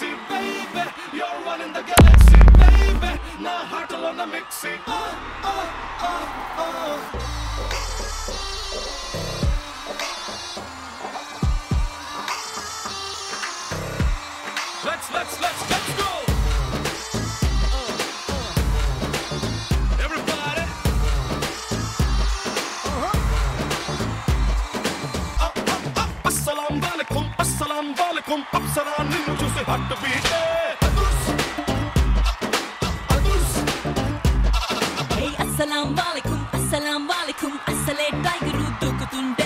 sexy, baby. You're one in the galaxy, baby. Now heart on the mixing. Oh, oh, oh, oh. Let's, let's, let's, let's go. Uh, uh. Everybody. అస్సలాం వాలేకుం అస్సలాం వాలేకుం అప్సరా నిన్ను చూసి heart beat హే అస్సలాం వాలేకుం అస్సలాం వాలేకుం అస్సలే టైగరు దూకుతుండే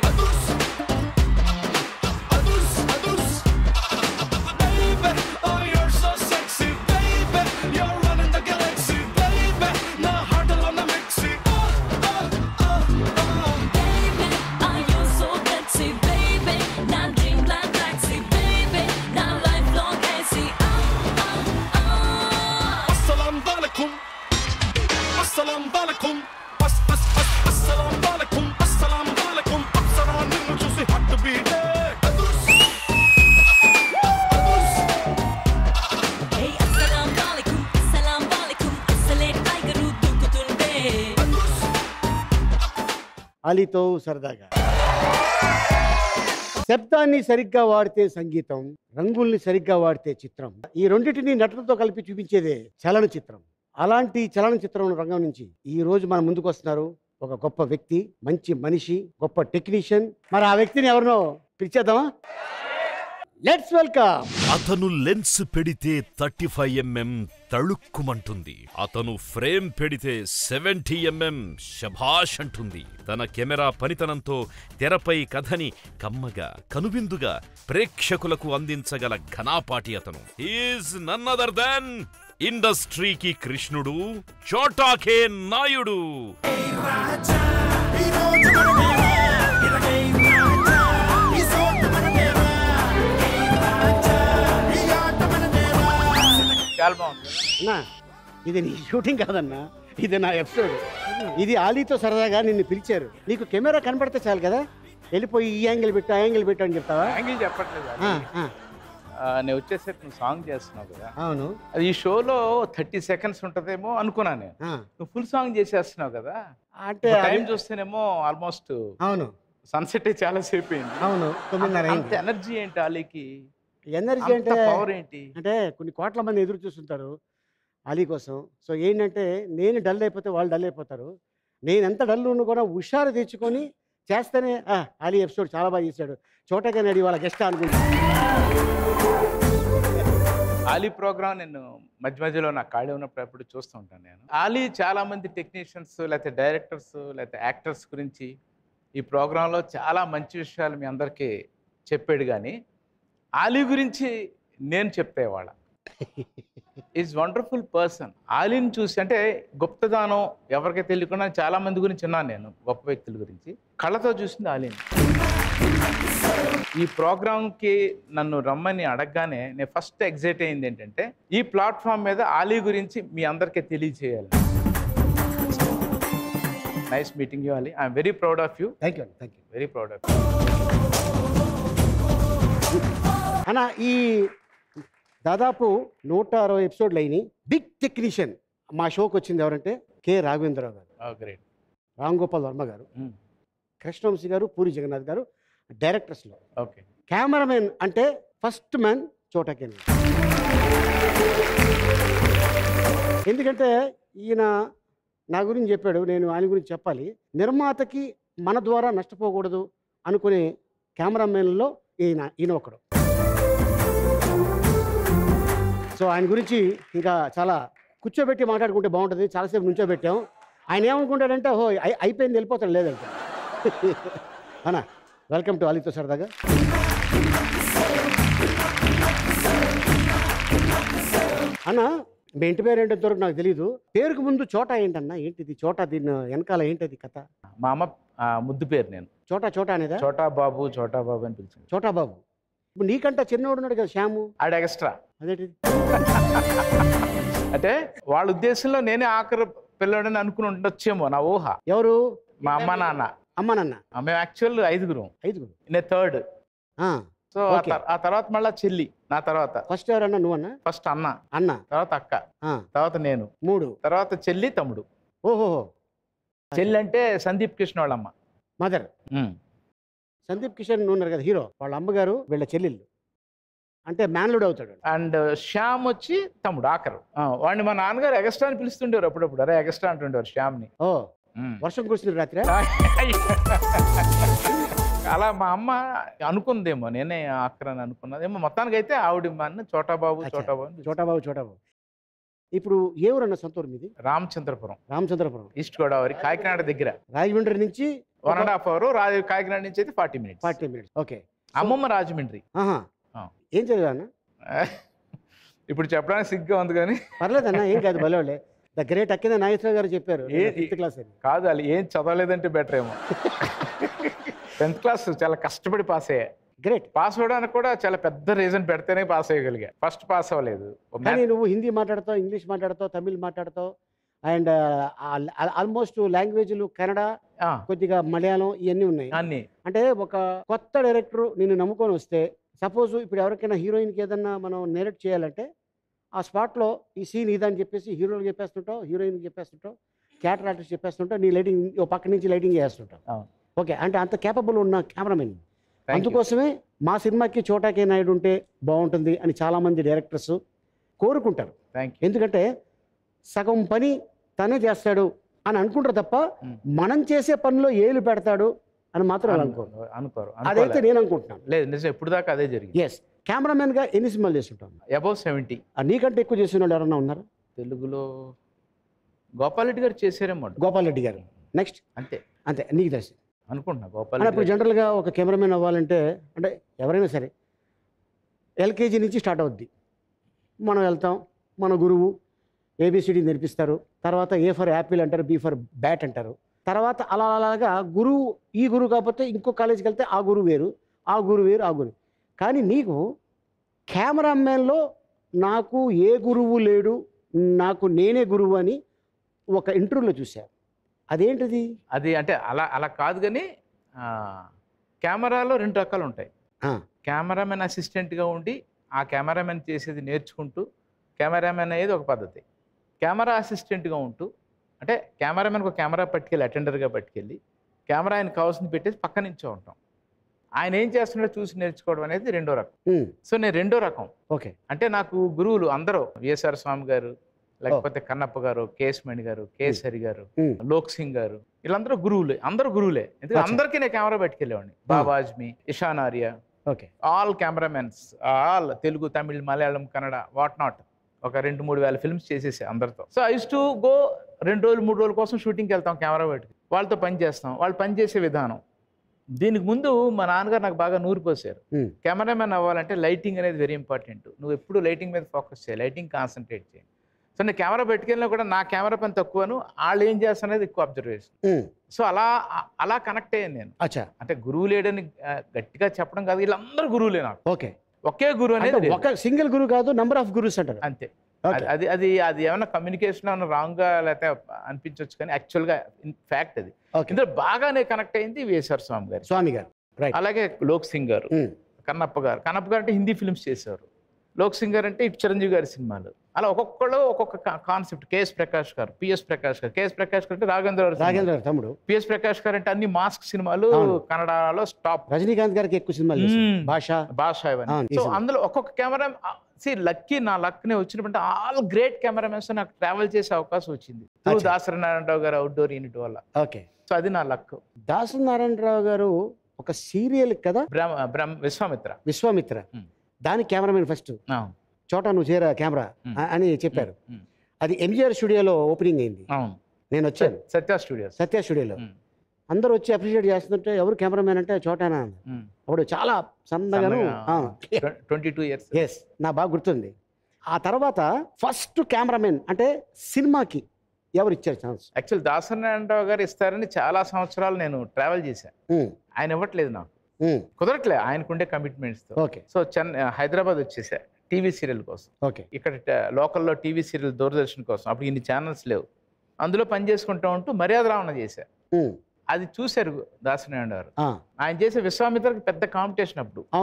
Baby, oh you're so sexy, baby. You're one in the galaxy, baby. నా హార్ట్లో నా mixie oh oh oh oh Baby, are you so sexy, baby? నా dreamland taxi, baby. నా life long AC. Ah, ah, ah. అస్సలాం వాలేకుం అస్సలాం వాలేకుం అస్ అస్ అస్ అస్సలాం వాలేకుం అస్సలాం వాలేకుం అప్సరా నిన్ను చూసి హార్ట్ బీట్ హే అస్సలాం వాలేకుం అస్సలాం వాలేకుం అస్సలే టైగరు దూకుతుండే అలీతో సరదాగా శబ్దాన్ని సరిగ్గా వాడితే సంగీతం రంగుల్ని సరిగ్గా వాడితే చిత్రం ఈ రెండింటిని నటులతో కలిపి చూపించేదే చలనచిత్రం అలాంటి చలనచిత్రం రంగం నుంచి ఈ రోజు మన ముందుకు వస్తున్నారు ఒక గొప్ప వ్యక్తి మంచి మనిషి గొప్ప టెక్నీషియన్ మరి ఆ వ్యక్తిని ఎవరినో పిలిచేద్దామా లెట్స్ వెల్కమ్ అతను లెన్స్ పెడితే థర్టీ ఫైవ్ ఎంఎం తళుక్కుమంటుంది అతను ఫ్రేమ్ పెడితే సెవెంటీ ఎంఎం శభాష్ అంటుంది తన కెమెరా పనితనంతో తెరపై కథని కమ్మగా కనువిందుగా ప్రేక్షకులకు అందించగల ఘనాపాటి అతను ఈజ్ నన్ అదర్ దెన్ ఇండస్ట్రీకి కృష్ణుడు చోటాకే నాయుడు చాలా బాగుంది అన్నా ఇది నీ షూటింగ్ కాదన్నా ఇది నా ఎపిసోడ్ ఇది ఆలీతో సరదాగా నిన్ను పిలిచారు నీకు కెమెరా కనపడితే చాలు కదా వెళ్ళిపోయి ఈ యాంగిల్ పెట్టు ఆ యాంగిల్ పెట్టు అని చెప్తావా యాంగిల్ చెప్పట్లేదు ఆ, అది. ఆ, ఆ, నేను వచ్చేసరికి నువ్వు సాంగ్ చేస్తున్నావు కదా అవును అది ఈ షోలో థర్టీ సెకండ్స్ ఉంటుందేమో అనుకున్నాను నేను ఆ, నువ్వు ఫుల్ సాంగ్ చేసేస్తున్నావు కదా అంటే టైం అది- చూస్తేనేమో ఆల్మోస్ట్ అవును సన్సెట్ చాలా సేపు అయింది అవును తొమ్మిదిన్నర అంత అయింది ఎనర్జీ ఏంటి అలీకి ఎనర్జీ అంత అంటే పవర్ ఏంటి అంటే కొన్ని కోట్ల మంది ఎదురు చూస్తుంటారు అలీ కోసం సో ఏంటంటే నేను డల్ అయిపోతే వాళ్ళు డల్ అయిపోతారు నేను ఎంత డల్ ఉన్నా కూడా హుషారు తెచ్చుకొని చేస్తేనే "ఆ, అలీ ఎపిసోడ్ చాలా బాగా చేశాడు చోటగా అడి వాళ్ళ గెస్ట్ అనుకుంటా ఆలీ ప్రోగ్రామ్ నేను మధ్య మధ్యలో నాకు ఖాళీ ఉన్నప్పుడు ఎప్పుడు చూస్తూ ఉంటాను నేను ఆలీ చాలా మంది టెక్నీషియన్స్ లేకపోతే డైరెక్టర్స్ లేకపోతే యాక్టర్స్ గురించి ఈ ప్రోగ్రాంలో చాలా మంచి విషయాలు మీ అందరికీ చెప్పాడు కానీ ఆలీ గురించి నేను చెప్పేవాళ్ళ ఈజ్ వండర్ఫుల్ పర్సన్ ఆలీని చూసి అంటే గుప్తదానం ఎవరికి తెలియకుండా చాలా మంది గురించి విన్నాను నేను గొప్ప వ్యక్తుల గురించి కళ్ళతో చూసింది ఆలీని ఈ ప్రోగ్రామ్కి నన్ను రమ్మని అడగగానే నేను ఫస్ట్ ఎగ్జైట్ అయింది ఏంటంటే ఈ ప్లాట్ఫామ్ మీద ఆలీ గురించి మీ అందరికీ తెలియజేయాలి nice meeting you Ali I'm very proud of you thank you thank you very proud of you అన్న ఈ దాదాపు నూట అరవై ఎపిసోడ్లు అయినాయి బిగ్ టెక్నీషియన్ మా షోకి వచ్చింది ఎవరంటే కె రాఘవేంద్రరావు గారు గ్రేట్ రామ్ గోపాల్ వర్మ గారు కృష్ణవంశీ గారు పూరి జగన్నాథ్ గారు డైరెక్టర్స్లో ఓకే కెమెరామెన్ అంటే ఫస్ట్ మ్యాన్ చోటకేన్ ఎందుకంటే ఈయన నా గురించి చెప్పాడు నేను ఆయన గురించి చెప్పాలి నిర్మాతకి మన ద్వారా నష్టపోకూడదు అనుకునే కెమెరామెన్లో ఈయన ఈయన ఒకడు సో ఆయన గురించి ఇంకా చాలా కూర్చోబెట్టి మాట్లాడుకుంటే బాగుంటుంది చాలాసేపు నుంచోబెట్టాం ఆయన ఏమనుకుంటాడంటే ఓహో అయి- అయిపోయింది వెళ్ళిపోతాడు లేదంటే అన్నా వెల్కమ్ టు అలీతో సరదాగా అన్న మీ ఇంటి పేరు ఏంటో ఇంతవరకు నాకు తెలియదు పేరుకు ముందు చోటా ఏంటన్నా ఏంటిది చోటా దీని వెనకాల ఏంటది కథ మా అమ్మ ఆ, ముద్దు పేరు నేను చోటా చోటా అనేదా చోటా బాబు చోటా బాబు అని పిలిచింది చోటా బాబు ఇప్పుడు నీకంట చిన్నోడు ఉన్నాడు కదా శ్యాము ఆడ ఎక్స్ట్రా అదేంటిది అంటే వాళ్ళ ఉద్దేశంలో నేనే ఆఖరి పిల్లడని అనుకుని ఉండొచ్చేమో నా ఊహ ఎవరు మా అమ్మ నాన్న అమ్మ నాన్న ఆ, మేము యాక్చువల్ ఐదుగురం ఐదుగురు నేను థర్డ్ ఆ, సో ఆ Okay. తర్- ఆ తర్వాత మళ్ళీ చెల్లి నా తర్వాత ఫస్ట్ ఎవరన్నా నువ్వన్నా ఫస్ట్ అన్న అన్న తర్వాత అక్క ఆ, తర్వాత నేను మూడు తర్వాత చెల్లి తమ్ముడు ఓహోహో చెల్లి అంటే సందీప్ కృష్ణ వాళ్ళమ్మ మదర్ ఉమ్. సందీప్ కిషన్ ఉన్నారు కదా హీరో వాళ్ళ అమ్మగారు వీళ్ళ చెల్లెళ్ళు అంటే మ్యాన్లుడ్ అవుతాడు అండ్ శ్యామ్ వచ్చి తమ్ముడు ఆఖరు ఆ, వాడిని మా నాన్నగారు ఎగస్ట్రా అని పిలుస్తుండేవారు అప్పుడప్పుడు అరే ఎగస్ట్రా అంటుండేవారు శ్యామ్ని ఓ ఉమ్. వర్షం కురిసిన రాత్రి అలా మా అమ్మ అనుకుందేమో నేనే ఆఖరని అనుకున్నదేమో మొత్తానికి అయితే ఆవిడ మా అన్న చోటాబాబు అచ్చా. చోటాబాబు అని పిలుస్తుంది. చోటాబాబు చోటాబాబు ఇప్పుడు ఏ ఊరన్న సొంత ఊరు మీది రామచంద్రపురం రామచంద్రపురం ఈస్ట్ గోదావరి కాకినాడ దగ్గర రాజమండ్రి నుంచి వన్ అండ్ హాఫ్ అవర్ రాజ కాకినాడ నుంచి అయితే forty minutes forty minutes okay అమ్మమ్మ రాజమండ్రి ఆహా ఆ. ఏం చదివా అన్న ఇప్పుడు చెప్పడానికి సిగ్గా ఉంది కానీ పర్లేదన్న ఏం కాదు భలేవాళ్ళే ద గ్రేట్ అక్కిన నాగేశ్వర గారు చెప్పారు ఏ- ఫిఫ్త్ క్లాస్ అని కాదు వాళ్ళు ఏం చదవలేదంటే బెటర్ ఏమో టెన్త్ క్లాస్ చాలా కష్టపడి పాస్ అయ్యా గ్రేట్ పాస్ అవ్వడానికి కూడా చాలా పెద్ద రీజన్ పెడితేనే పాస్ అయ్యగలిగా ఫస్ట్ పాస్ అవ్వలేదు ఓ కానీ math- నువ్వు హిందీ మాట్లాడతావు ఇంగ్లీష్ మాట్లాడతావు తమిళ్ మాట్లాడతావు అండ్ ఆల్మోస్ట్ లాంగ్వేజ్లు కన్నడ ఆ, కొద్దిగా మలయాళం ఇవన్నీ ఉన్నాయి అన్ని అంటే ఒక కొత్త డైరెక్టర్ నిన్ను నమ్ముకొని వస్తే సపోజ్ ఇప్పుడు ఎవరికైనా హీరోయిన్కి ఏదన్నా మనం నేరేట్ చేయాలంటే ఆ స్పాట్లో ఈ సీన్ ఇదని చెప్పేసి హీరోకి చెప్పేస్తుంటావు హీరోయిన్కి చెప్పేస్తుంటావు క్యాటర్ ఆర్టిస్ట్ చెప్పేస్తుంటావు నీ లైటింగ్ ఓ పక్క నుంచి లైటింగ్ చేస్తుంటావు అవును. ఓకే అంటే అంత కేపబుల్ ఉన్న కెమెరామెన్ Thank you. అందుకోసమే మా సినిమాకి చోటాకే నాయుడు ఉంటే బాగుంటుంది అని చాలామంది డైరెక్టర్స్ కోరుకుంటారు థ్యాంక్ యూ ఎందుకంటే సగం పని తనే చేస్తాడు అని అనుకుంటారు తప్ప Hmm. మనం చేసే పనిలో ఏలు పెడతాడు అని మాత్రం వాళ్ళు అనుకోరు అనుకోరు అనుకోరు అదైతే అనుకోలే. నేను అనుకుంటున్నాను లేదు నిజం ఇప్పుడు దాకా అదే జరిగింది ఎస్ కెమెరామెన్గా ఎన్ని సినిమాలు చేస్తుంటాం అబౌవ్ సెవెంటీ ఆ నీకంటే ఎక్కువ చేసిన వాళ్ళు ఎవరన్నా ఉన్నారా తెలుగులో గోపాల్ రెడ్డి గారు చేశారేమో గోపాల్ రెడ్డి గారు నెక్స్ట్ అంతే అంతే నీకు తెలుసు అనుకుంటున్నా గోపాల్ అంటే రెడ్డి ఇప్పుడు గారు. జనరల్గా ఒక కెమెరామెన్ అవ్వాలంటే అంటే ఎవరైనా సరే ఎల్కేజీ నుంచి స్టార్ట్ అవుద్ది మనం వెళ్తాం మన గురువు ఏబిసిడి నేర్పిస్తారు తర్వాత ఏ ఫర్ యాపిల్ అంటారు బి ఫర్ బ్యాట్ అంటారు తర్వాత అలా అలాగా గురువు ఈ గురువు కాకపోతే ఇంకో కాలేజీకి వెళ్తే ఆ గురువు వేరు ఆ గురువు వేరు ఆ గురువు కానీ నీకు కెమెరామెన్లో నాకు ఏ గురువు లేడు నాకు నేనే గురువు అని ఒక ఇంటర్వ్యూలో చూశాను అదేంటిది అది అంటే అలా అలా కాదు కానీ ఆ, కెమెరాలో రెండు రకాలు ఉంటాయి ఆ, కెమెరామెన్ అసిస్టెంట్గా ఉండి ఆ కెమెరామెన్ చేసేది నేర్చుకుంటూ కెమెరామెన్ అనేది ఒక పద్ధతి కెమెరా అసిస్టెంట్గా ఉంటూ అంటే కెమెరామెన్ ఒక కెమెరా పట్టుకెళ్ళి అటెండర్గా పట్టుకెళ్ళి కెమెరా ఆయన కావాల్సింది పెట్టేసి పక్క నుంచో ఉంటాం ఆయన ఏం చేస్తున్నాడో చూసి నేర్చుకోవడం అనేది రెండో రకం ఉమ్, సో నేను రెండో రకం ఓకే అంటే నాకు గురువులు అందరూ విఎస్ఆర్ స్వామి గారు లేకపోతే కన్నప్ప గారు కేశమణి గారు కేసరి గారు ఉమ్, లోక్ సింగ్ గారు వీళ్ళందరూ గురువులే అందరూ గురువులే ఎందుకంటే అచ్చా. అందరికీ నేను కెమెరా పెట్టుకెళ్ళేవాడిని Baba Azmi Ishaan Arya okay all cameramens all Telugu Tamil Malayalam Kannada what not ఒక రెండు మూడు వేల ఫిల్మ్స్ చేసేసా అందరితో సో ఐస్ టు గో రెండు రోజులు మూడు రోజుల కోసం షూటింగ్కి వెళ్తాం కెమెరా పెట్టుకు వాళ్ళతో పని చేస్తాం వాళ్ళు పని చేసే విధానం దీనికి ముందు మా నాన్నగారు నాకు బాగా నూరు పోసారు ఉమ్, కెమెరామెన్ అవ్వాలంటే లైటింగ్ అనేది వెరీ ఇంపార్టెంట్ నువ్వు ఎప్పుడు లైటింగ్ మీద ఫోకస్ చేయాలి లైటింగ్ కాన్సన్ట్రేట్ చేయి సో నేను కెమెరా పెట్టుకెళ్ళినా కూడా నా కెమెరా పని తక్కువను వాళ్ళు ఏం చేస్తున్నది ఎక్కువ అబ్జర్వేషన్ ఉమ్, సో అలా అలా కనెక్ట్ అయ్యాను నేను అచ్చా అంటే గురువు లేడని ఆ, గట్టిగా చెప్పడం కాదు వీళ్ళందరూ గురువులే నాకు ఓకే ఒకే గురువు అనేది అంటే లేదు. ఒక సింగిల్ గురువు కాదు నంబర్ ఆఫ్ గురుస్ అంటారు అంతే ఓకే అది- అది అది అది ఏమైనా కమ్యూనికేషన్ ఏమైనా రాంగ్గా లేకపోతే అనిపించవచ్చు కానీ యాక్చువల్గా ఫ్యాక్ట్ అది ఓకే ఇందులో బాగానే కనెక్ట్ అయింది విఎస్ఆర్ స్వామి గారు స్వామి గారు రైట్ అలాగే లోక్ సింగ్ గారు ఉమ్, కన్నప్ప గారు కన్నప్ప గారు అంటే హిందీ ఫిల్మ్స్ చేశారు లోక్ సింగ్ గారు అంటే ఇటు చిరంజీవి గారి సినిమాలు అలా ఒక్కొక్కళ్ళు ఒక్కొక్క కాన్సెప్ట్ కేఎస్ ప్రకాష్ గారు పిఎస్ ప్రకాష్ గారు కేఎస్ ప్రకాష్ గారు అంటే రాఘవేంద్ర గారి రాఘేంద్ర గారు తమ్ముడు పిఎస్ ప్రకాష్ గారు అంటే అన్ని మాస్క్ సినిమాలు అవును. కన్నడలో స్టాప్ రజనీకాంత్ గారికి ఎక్కువ సినిమాలు చేశారు. మ్మ్. భాష భాష ఇవన్నీ అవును, సో నిజం. అందులో ఒక్కొక్క కెమెరా సి లక్కీ నా లక్ నే వచ్చినప్పుడు ఆల్ గ్రేట్ కెమెరామెన్స్ నాకు ట్రావెల్ చేసే అవకాశం వచ్చింది అచ్చా. దాసరనారాయణరావు గారు అవుట్డోర్ యూనిట్ వల్ల ఓకే సో అది నా లక్ దాసు నారాయణరావు గారు ఒక సీరియల్ కదా బ్రహ్మ బ్రహ్మ విశ్వామిత్ర విశ్వామిత్ర ఉమ్. దాని కెమెరామెన్ ఫస్ట్ అవును చోట నువ్వు చేరా కెమెరా ఉమ్. ఆ- అని చెప్పారు ఉమ్. అది ఎంజిఆర్ స్టూడియోలో ఓపెనింగ్ అయింది అవును నేను వచ్చాను సత్య స్టూడియోస్ సత్య స్టూడియోలో ఉమ్. అందరూ వచ్చి అప్రిషియేట్ చేస్తుంటే ఎవరు కెమెరామెన్ అంటే చోటానా అన్నారు. ఉమ్. అప్పుడు చాలా సన్నగాను ట్వంటీ టూ ఇయర్స్ ఎస్ నా బాగా గుర్తుంది ఆ తర్వాత ఫస్ట్ కెమెరామెన్ అంటే సినిమాకి ఎవరు ఇచ్చారు ఛాన్స్ యాక్చువల్ దాసరనారాయణరావు గారు ఇస్తారని చాలా సంవత్సరాలు నేను ట్రావెల్ చేశాను ఆయన ఇవ్వట్లేదు నాకు కుదరట్లే ఆయనకుండే కమిట్మెంట్స్తో ఓకే సో చెన్నై హైదరాబాద్ వచ్చేసా టీవీ సీరియల్ కోసం ఓకే ఇక్కడ ట- లోకల్లో టీవీ సీరియల్ దూరదర్శన్ కోసం అప్పుడు ఇన్ని ఛానల్స్ లేవు అందులో పని చేసుకుంటూ ఉంటూ మర్యాద రావణ చేశా అది చూశారు దాసనారాయణ గారు ఆయన చేసే విశ్వామిత్రకి పెద్ద కాంపిటీషన్ అప్పుడు అవును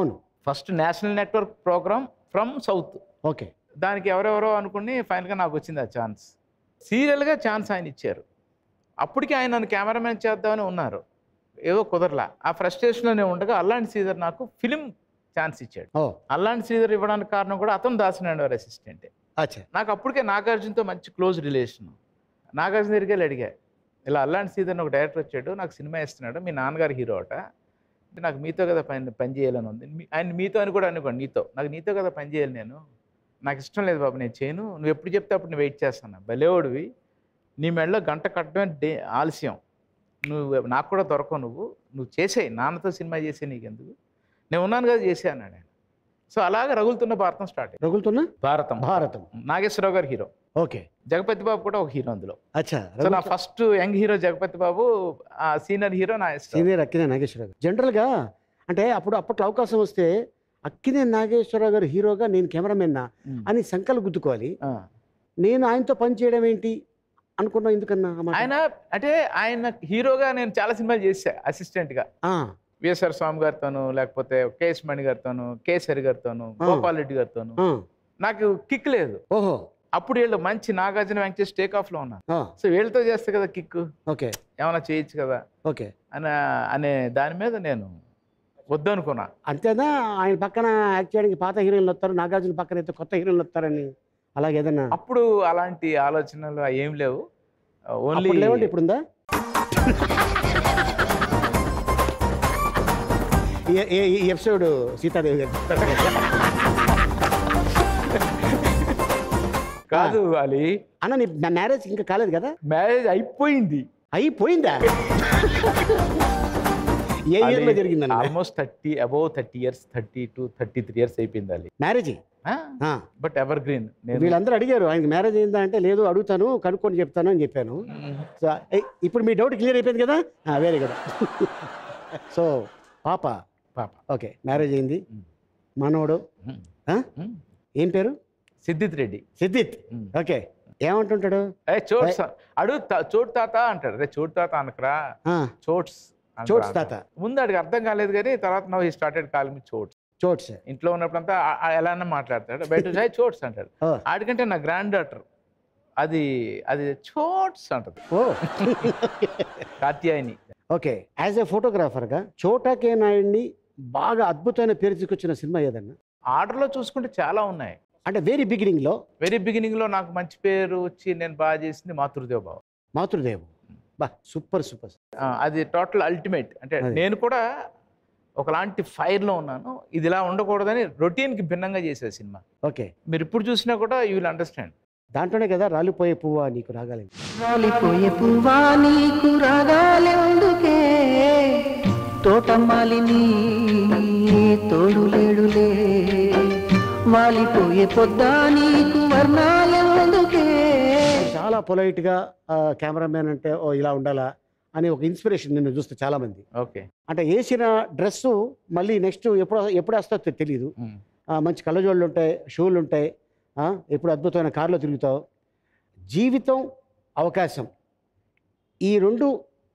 first national network program from south okay దానికి ఎవరెవరో అనుకుని ఫైనల్గా నాకు వచ్చింది ఆ ఛాన్స్ సీరియల్గా ఛాన్స్ ఆయన ఇచ్చారు అప్పటికి ఆయన నన్ను కెమెరామెన్ చేద్దామని ఉన్నారు ఏదో కుదరలా ఆ ఫ్రస్ట్రేషన్లోనే ఉండగా అల్లాంటి శ్రీధర్ నాకు ఫిలిం ఛాన్స్ ఇచ్చాడు ఓ అల్లాంటి శ్రీధర్ ఇవ్వడానికి కారణం కూడా అతను దాసినాడు వారి అసిస్టెంటే అచ్చా నాకు అప్పటికే నాగార్జునతో మంచి క్లోజ్ రిలేషన్ నాగార్జున దగ్గరికి వెళ్ళి అడిగా ఇలా అల్లాంటి సీజన్ ఒక డైరెక్టర్ వచ్చాడు నాకు సినిమా ఇస్తున్నాడు మీ నాన్నగారు హీరో అట అంటే నాకు మీతో కదా పని పని చేయాలని ఉంది మీ- ఆయన మీతో అని కూడా అనుకోండి నీతో నాకు నీతో కదా పని చేయాలి నేను నాకు ఇష్టం లేదు బాబు నేను చేయను నువ్వు ఎప్పుడు చెప్తే అప్పుడు నేను వెయిట్ చేస్తాను భలేవాడివి నీ మెడలో గంట కట్టడం డే ఆలస్యం నువ్వు నాకు కూడా దొరకవు నువ్వు నువ్వు చేసేయి నాన్నతో సినిమా చేసే నీకెందుకు నేను ఉన్నాను కదా చేసే అన్నాడు ఆయన సో అలాగే రగులుతున్న భారతం స్టార్ట్ అయింది రగులుతున్న భారతం భారతం నాగేశ్వరరావు గారు హీరో ఓకే జగపతి బాబు కూడా ఒక హీరో అందులో అచ్చా సో నా first young hero Jagapathi Babu ఆ సీనియర్ హీరో నా ఇష్టం సీనియర్ అక్కినే నాగేశ్వరరావు గారు జనరల్గా అంటే అప్పుడు అప్పట్లో అవకాశం వస్తే అక్కినే నాగేశ్వరరావు గారు హీరోగా నేను కెమెరామెన్నా అని సంకలు గుద్దుకోవాలి ఆ. నేను ఆయనతో పని చేయడం ఏంటి అనుకున్నా ఎందుకన్నా ఆ మాట? ఆయన అంటే ఆయన హీరోగా నేను చాలా సినిమాలు చేశా అసిస్టెంట్ గా ఆ, విఎస్ఆర్ స్వామి గారితోను లేకపోతే కేఎస్ మణి గారితోను కేసరి గారితోను గోపాల్ రెడ్డి గారితోను ఆ, నాకు కిక్ లేదు ఓహో అప్పుడు వీళ్ళు మంచి నాగార్జున వెంకటేష్ టేక్ ఆఫ్ లో ఉన్నారు ఆ, సో వీళ్ళతో చేస్తే కదా కిక్ ఓకే ఏమైనా చేయొచ్చు కదా ఓకే అని అనే దాని మీద నేను వద్దనుకున్నా అంతేనా ఆయన పక్కన యాక్ట్ చేయడానికి పాత హీరోయిన్లు వస్తారు నాగార్జున పక్కన అయితే కొత్త హీరోయిన్లు వస్తారని అలాగే ఏదన్నా అప్పుడు అలాంటి ఆలోచనలు ఏం లేవు ఓన్లీ అప్పుడు లేవండి ఇప్పుడుందా ఈ- ఈ- ఈ ఎపిసోడ్ సీతాదేవి గారు కాదు ali అన్న నీ నా మ్యారేజ్ ఇంకా కాలేదు కదా మ్యారేజ్ అయిపోయింది అయిపోయిందా ఏ ఇయర్లో జరిగిందన్న almost thirty above thirty years thirty to thirty three years అయిపోయింది అది మ్యారేజ్ బట్ ఎవర్ గ్రీన్ నేను వీళ్ళందరూ అడిగారు ఆయనకి మ్యారేజ్ అయిందా అంటే లేదు అడుగుతాను కనుక్కొని చెప్తాను అని చెప్పాను సో ఏ, ఇప్పుడు మీ డౌట్ క్లియర్ అయిపోయింది కదా వెరీ గుడ్ సో పాప పాప ఓకే మ్యారేజ్ అయింది Mm. మనవడు Mm. ఆ? Mm. ఏం పేరు సిద్ధిత్ రెడ్డి సిద్ధిత్ Mm. ఓకే ఏమంటుంటాడు ఏ చోట్ స- అడుగు తా- చోటు తాత అంటాడు రే చోటు తాత అనకరా ఆ, చోట్స్ అంటాడు. చోట్స్ తాత ముందు అడిగి అర్థం కాలేదు కానీ తర్వాత నవ్వు హీ స్టార్టెడ్ కాల్ మీ చోట్స్ చోట్స్ ఇంట్లో ఉన్నప్పుడంతా ఆ- ఆ ఎలా అన్నా మాట్లాడతాడు బయట చూసి, "Hey, చోట్స్ అంటాడు ఓ ఆడికంటే నా గ్రాండ్ డాటర్ అది అది చోట్స్ అంటది ఓ కాత్యాయని ఓకే యాజ్ ఎ ఫోటోగ్రాఫర్గా చోటాకే నాయుడిని బాగా అద్భుతమైన పేరు తీసుకొచ్చిన సినిమా ఏదన్నా ఆర్డర్లో చూసుకుంటే చాలా ఉన్నాయి అంటే వెరీ బిగినింగ్లో వెరీ బిగినింగ్లో నాకు మంచి పేరు వచ్చి నేను బాగా చేసింది మాతృదేవ్ బావ మాతృదేవ్ బా సూపర్ సూపర్ ఆ, అది టోటల్ అల్టిమేట్ అంటే అదే. నేను కూడా ఒకలాంటి ఫైర్లో ఉన్నాను ఇది ఇలా ఉండకూడదని రొటీన్కి భిన్నంగా చేసే సినిమా ఓకే మీరు ఇప్పుడు చూసినా కూడా యూ విల్ అండర్స్టాండ్ దాంట్లోనే కదా రాలిపోయే పువ్వా నీకు రాగాలి రాలిపోయే పువ్వా నీకు రాగాలెందుకే తోటమాలిని తోడులేడులే వాలిపోయే పొద్దా నీకు వర్ణాలెందుకే చాలా పొలైట్గా కెమెరామెన్ అంటే ఓ ఇలా ఉండాలా అని ఒక ఇన్స్పిరేషన్ నిన్ను చూస్తే చాలా మంది ఓకే అంటే వేసిన డ్రెస్సు మళ్ళీ నెక్స్ట్ ఎప్పుడు ఎప్పుడు వస్తుందో తెలియదు ఆ, మంచి కళ్ళజోళ్ళు ఉంటాయి షూలు ఉంటాయి ఆ, ఎప్పుడు అద్భుతమైన కారులో తిరుగుతావు జీవితం అవకాశం ఈ రెండు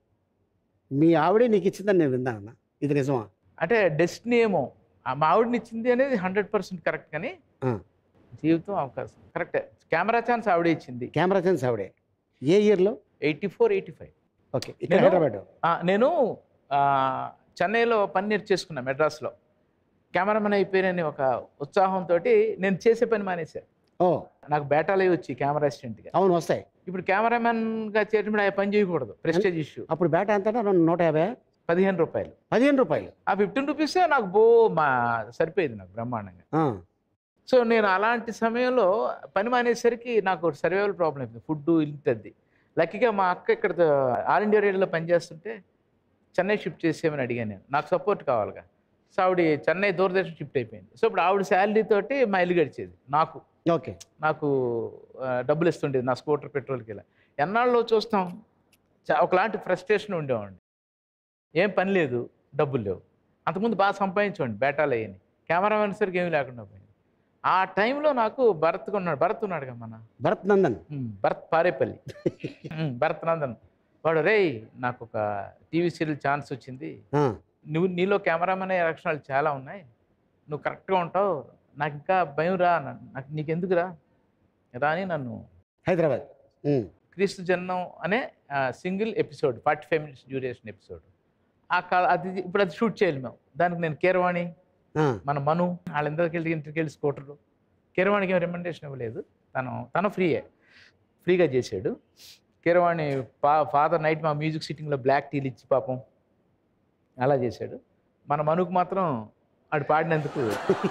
మీ ఆవిడే నీకు ఇచ్చిందని నేను విన్నానన్న ఇది నిజమా అంటే డెస్టినీ ఏమో ఆ మా ఆవిడని ఇచ్చింది అనేది హండ్రెడ్ పర్సెంట్ కరెక్ట్ కానీ ఆ. జీవితం అవకాశం కరెక్టే కెమెరా ఛాన్స్ ఆవిడే ఇచ్చింది కెమెరా సెన్స్ ఆవిడే ఏ ఇయర్లో eighty four eighty five okay ఇక్కడ నేను- హైదరాబాద్ నేను ఆ, చెన్నైలో పని నేర్చేసుకున్నా మెడ్రాస్లో కెమెరామెన్ అయిపోయినని ఒక ఉత్సాహంతో నేను చేసే పని మానేశా ఓ నాకు బేటాలే వచ్చి కెమెరా అసిస్టెంట్గా అవును వస్తాయి ఇప్పుడు కెమెరామెన్గా చేరినప్పుడు ఆ పని చేయకూడదు ప్రెస్టేజ్ ఇష్యూ అప్పుడు బేట ఎంత నూట యాభై పదిహేను రూపాయలు పదిహేను రూపాయలు ఆ ఫిఫ్టీన్ రూపీసే నాకు బో మా సరిపోయేది నాకు బ్రహ్మాండంగా ఆ, సో నేను అలాంటి సమయంలో పని మానేసరికి నాకు సర్వైవల్ ప్రాబ్లం అయిపోయింది ఫుడ్ ఇంతది లక్కీగా మా అక్క ఇక్కడ ఆల్ ఇండియా రేడియోలో పనిచేస్తుంటే చెన్నై షిఫ్ట్ చేసేయమని అడిగాను నేను నాకు సపోర్ట్ కావాలిగా సో ఆవిడ చెన్నై దూరదర్శన్ షిఫ్ట్ అయిపోయింది సో ఇప్పుడు ఆవిడ శాలరీ తోటి మా ఇల్లు గడిచేది నాకు ఓకే నాకు ఆ, డబ్బులు ఇస్తుండేది నా స్కూటర్ పెట్రోల్కి ఇలా ఎన్నాళ్ళలో చూస్తాం చా- ఒకలాంటి ఫ్రస్ట్రేషన్ ఉండేవాడిని ఏం పని లేదు డబ్బులు లేవు అంతకుముందు బాగా సంపాదించండి బేటాలు అయ్యని కెమెరామెన్ సరికి ఏమీ లేకుండా పోయింది ఆ టైంలో నాకు భరత్ ఉన్నాడు భరత్ ఉన్నాడు కదా మన భరత్ నందన్ ఉమ్, భరత్ పారేపల్లి ఉమ్, భరత్ నందన్ వాడు రేయ్ నాకు ఒక టీవీ సీరియల్ ఛాన్స్ వచ్చింది ఆ, నువ్వు నీలో కెమెరామెన్ అయ్యే లక్షణాలు చాలా ఉన్నాయి నువ్వు కరెక్ట్గా ఉంటావు నాకు ఇంకా భయం రా అన్నాడు. నాకు నీకెందుకురా రా అని నన్ను హైదరాబాద్ ఉమ్. క్రీస్తు జన్మం అనే single episode forty five minutes duration episode ఆ కా అది ఇప్పుడు అది షూట్ చేయాలి మేము దానికి నేను కీరవాణి ఆ, మన మను వాళ్ళందరికి వెళ్ళి ఇంటికి వెళ్ళి స్కూటర్లు కీరవాణికి ఏం రికమెండేషన్ ఇవ్వలేదు తను తను ఫ్రీయే ఫ్రీగా చేశాడు కీరవాణి ఫా ఫాదర్ నైట్ మా మ్యూజిక్ సిట్టింగ్లో బ్లాక్ టీలు ఇచ్చి పాపం అలా చేశాడు మన మనుకు మాత్రం ఆడు పాడినందుకు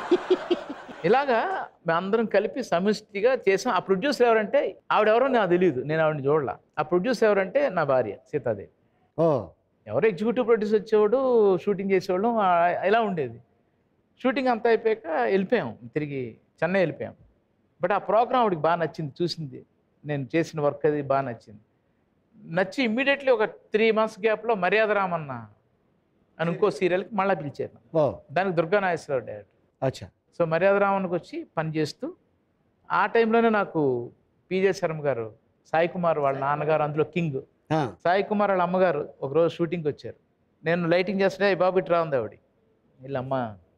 ఇలాగా మేమందరం కలిపి సమిష్టిగా చేసాం ఆ ప్రొడ్యూసర్ ఎవరంటే ఆవిడెవరో నాకు తెలియదు నేను ఆవిడని చూడలా ఆ ప్రొడ్యూసర్ ఎవరంటే నా భార్య సీతాదేవి ఓ ఎవరు ఎగ్జిక్యూటివ్ ప్రొడ్యూసర్ వచ్చేవాడు షూటింగ్ చేసేవాళ్ళు ఆ- ఇలా ఉండేది షూటింగ్ అంతా అయిపోయాక వెళ్ళిపోయాం తిరిగి చెన్నై వెళ్ళిపోయాం బట్ ఆ ప్రోగ్రామ్ ఆవిడకి బాగా నచ్చింది చూసింది నేను చేసిన వర్క్ అది బాగా నచ్చింది నచ్చి ఇమ్మీడియట్లీ ఒక త్రీ మంత్స్ గ్యాప్లో మర్యాద రామన్న అని ఇంకో సీరియల్కి మళ్ళీ పిలిచారు ఓ దానికి దుర్గా నాగేశ్వరరావు డైరెక్టర్ అచ్చా సో మర్యాద రామన్కి వచ్చి పని చేస్తూ ఆ టైంలోనే నాకు పీజే శర్మ గారు సాయి కుమార్ వాళ్ళ నాన్నగారు అందులో కింగ్ ఆ, సాయి కుమార్ వాళ్ళ అమ్మగారు ఒకరోజు షూటింగ్కి వచ్చారు నేను లైటింగ్ చేస్తుంటే "ఏయ్ బాబు ఇట్రా ఉంది ఆవిడ వీళ్ళమ్మ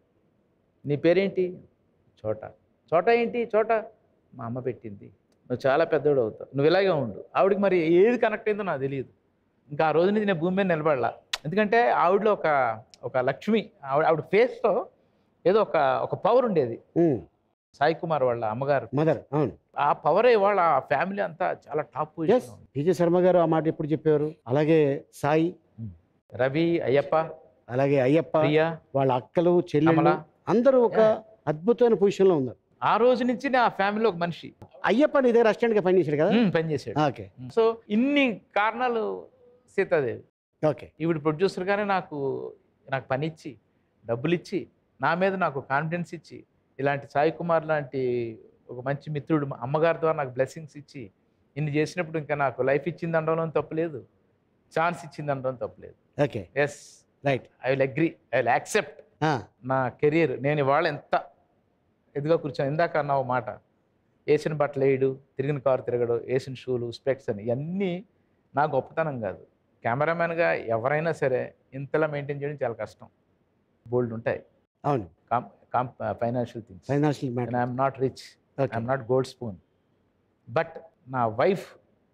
నీ పేరేంటి చోట చోట ఏంటి చోట మా అమ్మ పెట్టింది నువ్వు చాలా పెద్దోడు అవుతావు నువ్వు ఇలాగే ఉండు ఆవిడకి మరి ఏది కనెక్ట్ అయిందో నాకు తెలియదు ఇంకా ఆ రోజు నుంచి నేను భూమి మీద నిలబడలా ఎందుకంటే ఆవిడలో ఒక ఒక లక్ష్మి ఆవిడ ఆవిడ ఫేస్లో ఏదో ఒక ఒక పవర్ ఉండేది ఉమ్, సాయి కుమార్ వాళ్ళ అమ్మగారు మదర్ అవును ఆ పవరే వాళ్ళ ఆ ఫ్యామిలీ అంతా చాలా టాప్ ఎస్ పొజిషన్ విజయ శర్మ గారు ఆ మాట ఎప్పుడు చెప్పారు అలాగే సాయి రవి అయ్యప్ప అలాగే అయ్యప్ప ప్రియా వాళ్ళ అక్కలు చెల్లెలు కమల. అందరూ ఒక అద్భుతమైన పొజిషన్ లో ఉన్నారు ఆ రోజు నుంచి నా ఫ్యామిలీలో ఒక మనిషి అయ్యప్ప నీ దగ్గర అసిస్టెంట్ గా పనిచేశాడు కదా ఉమ్, పనిచేసాడు ఓకే సో ఇన్ని కారణాలు సీతాదేవి ఓకే ఈవిడ ప్రొడ్యూసర్గానే నాకు నాకు పని ఇచ్చి డబ్బులు ఇచ్చి నా మీద నాకు కాన్ఫిడెన్స్ ఇచ్చి ఇలాంటి సాయి కుమార్ లాంటి ఒక మంచి మిత్రుడు మా అమ్మగారి ద్వారా నాకు బ్లెస్సింగ్స్ ఇచ్చి ఇన్ని చేసినప్పుడు ఇంకా నాకు లైఫ్ ఇచ్చింది అనడంలో తప్పలేదు ఛాన్స్ ఇచ్చింది అనడం తప్పలేదు okay yes right I will agree I will accept నా కెరీర్ నేను ఇవాళ ఎంత ఎదుగా కూర్చొని ఇందాక అన్న ఒక మాట వేసిన బట్టలు వేయడు తిరిగిన కారు తిరగడు వేసిన షూలు స్పెక్ట్స్ అని ఇవన్నీ నా గొప్పతనం కాదు కెమెరామెన్గా ఎవరైనా సరే ఇంతలా మెయింటైన్ చేయడం చాలా కష్టం బోల్డ్ ఉంటాయి అవును కాం కాం financial things financial and matter I'm not rich okay I'm not gold spoon but నా వైఫ్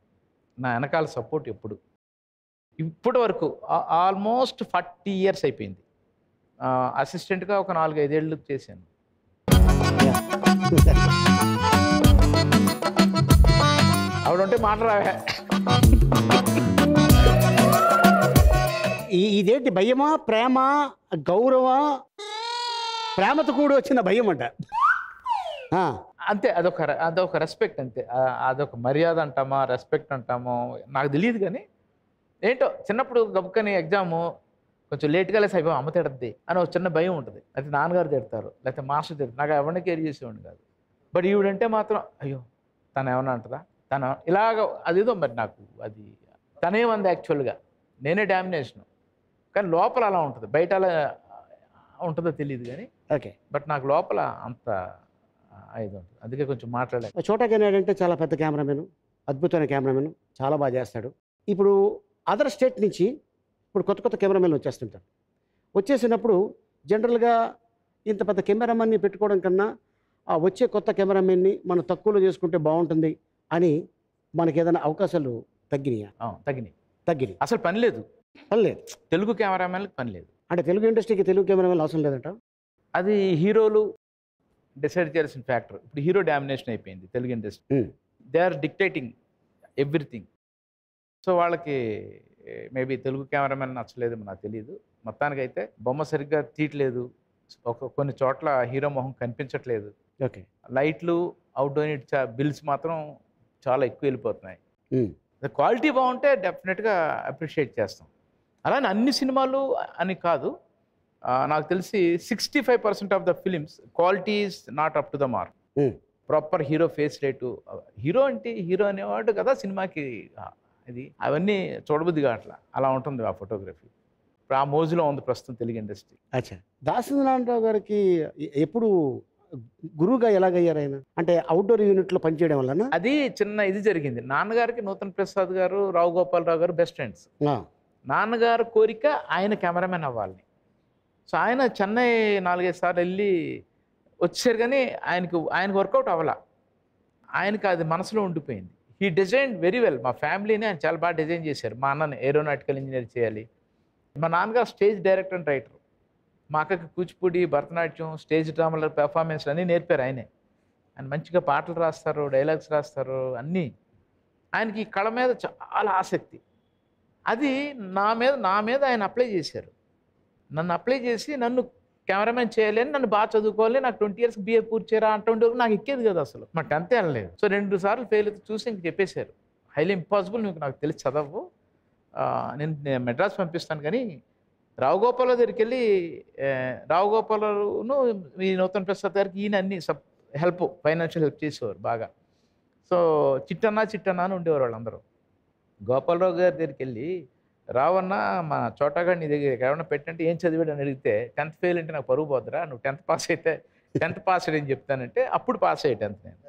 నా వెనకాల సపోర్ట్ ఎప్పుడు ఇప్పటి వరకు ఆల్మోస్ట్ ఫార్టీ ఇయర్స్ అయిపోయింది అసిస్టెంట్గా ఒక నాలుగు ఐదేళ్ళు చేశాను ఆవిడ ఉంటే మాట రావే ఈ ఇదేంటి భయమా ప్రేమ గౌరవ ప్రేమతో కూడి వచ్చిన భయం అంట ఆ, అంతే అదొక రె- అదొక రెస్పెక్ట్ అంతే ఆ- అదొక మర్యాద అంటామా రెస్పెక్ట్ అంటామో నాకు తెలియదు కానీ ఏంటో చిన్నప్పుడు గబుక్కని ఎగ్జాము కొంచెం లేట్గా లేసి అయిపోయి అమ్మ తిడద్ది అని ఒక చిన్న భయం ఉంటుంది అయితే నాన్నగారు తిడతారు లేకపోతే మాస్టర్ తిడతారు నాకు ఎవరిని కేర్ చేసేవాడిని కాదు బట్ ఈవిడంటే మాత్రం అయ్యో తను ఏమన్నా అంటుందా తను ఇలాగ అదేదో మరి నాకు అది తనేమంది యాక్చువల్గా నేనే డామినేషన్ కానీ లోపల అలా ఉంటుంది బయట అలా ఉంటుందో తెలియదు కానీ ఓకే బట్ నాకు లోపల అంత ఇది ఉంటుంది అందుకే కొంచెం మాట్లాడలేదు చోటా కెనాడ్ అంటే చాలా పెద్ద కెమెరామెన్ అద్భుతమైన కెమెరామెన్ చాలా బాగా చేస్తాడు ఇప్పుడు అదర్ స్టేట్ నుంచి ఇప్పుడు కొత్త కొత్త కెమెరామెన్లు వచ్చేస్తుంటారు వచ్చేసినప్పుడు జనరల్గా ఇంత పెద్ద కెమెరామెన్ని పెట్టుకోవడం కన్నా ఆ వచ్చే కొత్త కెమెరామెన్ని మనం తక్కువలో చేసుకుంటే బాగుంటుంది అని మనకి ఏదైనా అవకాశాలు తగ్గినాయా తగినాయి తగ్గినాయి అసలు పని లేదు పర్లేదు తెలుగు కెమెరామెన్లకు పని లేదు అంటే తెలుగు ఇండస్ట్రీకి తెలుగు కెమెరామెన్ అవసరం లేదంట అది హీరోలు డిసైడ్ చేయాల్సిన ఫ్యాక్టర్ ఇప్పుడు హీరో డామినేషన్ అయిపోయింది Telugu industry Hmm. They are dictating everything so వాళ్ళకి మేబీ తెలుగు కెమెరామెన్ నచ్చలేదు నాకు తెలియదు మొత్తానికైతే బొమ్మ సరిగ్గా తీయట్లేదు ఒక కొన్ని చోట్ల హీరో మొహం కనిపించట్లేదు ఓకే లైట్లు అవుట్డోర్ యూనిట్ బిల్స్ మాత్రం చాలా ఎక్కువ వెళ్ళిపోతున్నాయి ఉమ్. క్వాలిటీ బాగుంటే డెఫినెట్గా అప్రిషియేట్ చేస్తాం అలానే అన్ని సినిమాలు అని కాదు ఆ, నాకు తెలిసి sixty five percent of the films quality is not up to the mark Hmm. Proper hero face rate hero అంటే హీరో అనేవాడు కదా సినిమాకి ఆ, ఇది అవన్నీ చూడబుద్ది కావట్లా అలా ఉంటుంది ఆ ఫోటోగ్రఫీ ఇప్పుడు ఆ మోజులో ఉంది ప్రస్తుతం తెలుగు ఇండస్ట్రీ అచ్చా దాసనారాయణరావు గారికి ఎ- ఎప్పుడు గురువుగా ఎలాగయ్యారు ఆయన అంటే అవుట్డోర్ యూనిట్లో పనిచేయడం వలన అది చిన్న ఇది జరిగింది నాన్నగారికి నూతన్ ప్రసాద్ గారు రావు గోపాలరావు గారు బెస్ట్ ఫ్రెండ్స్ ఆ, నాన్నగారు కోరిక ఆయన కెమెరామెన్ అవ్వాలని సో ఆయన చెన్నై నాలుగైదు సార్లు వెళ్ళి వచ్చారు కానీ ఆయనకు ఆయనకు వర్కౌట్ అవ్వాల ఆయనకి అది మనసులో ఉండిపోయింది హీ డిజైన్ వెరీ వెల్ మా ఫ్యామిలీని ఆయన చాలా బాగా డిజైన్ చేశారు మా అన్నని ఏరోనాటికల్ ఇంజనీర్ చేయాలి మా నాన్నగారు స్టేజ్ డైరెక్టర్ అండ్ రైటర్ మా అక్కకి కూచిపూడి భరతనాట్యం స్టేజ్ డ్రామాల పెర్ఫార్మెన్స్ అన్నీ నేర్పారు ఆయనే ఆయన మంచిగా పాటలు రాస్తారు డైలాగ్స్ రాస్తారు అన్నీ ఆయనకి ఈ కళ మీద చాలా ఆసక్తి అది నా మీద నా మీద ఆయన అప్లై చేశారు నన్ను అప్లై చేసి నన్ను కెమెరామెన్ చేయాలి అని నన్ను బాగా చదువుకోవాలి నాకు ట్వంటీ ఇయర్స్ బిఏ పూర్తి చేయరా అంటుండే నాకు ఎక్కేది కదా అసలు మా టెన్త్ వెళ్ళలేదు సో రెండు సార్లు ఫెయిల్ అయితే చూసి ఇంక చెప్పేశారు హైలీ ఇంపాసిబుల్ నీకు నాకు తెలిసి చదవు ఆ, నేను నేను మెడ్రాస్ పంపిస్తాను కానీ రావు గోపాల దగ్గరికి వెళ్ళి ఏ, రావు గోపాలను ఈ నూతన ప్రసాద్ గారికి ఈయన అన్ని సప్ హెల్ప్ ఫైనాన్షియల్ హెల్ప్ చేసేవారు బాగా సో చిట్టన్నా చిట్టన్నా అని ఉండేవారు వాళ్ళందరూ గోపాలరావు గారి దగ్గరికి వెళ్ళి రావన్న మా చోటగా నీ దగ్గర ఏమన్నా పెట్టంటే ఏం చదివాడు అని అడిగితే టెన్త్ ఫెయిల్ అంటే నాకు పరుగు పోతురా నువ్వు టెన్త్ పాస్ అయితే టెన్త్ పాస్ అని చెప్తానంటే అప్పుడు పాస్ అయ్యి టెన్త్ నేను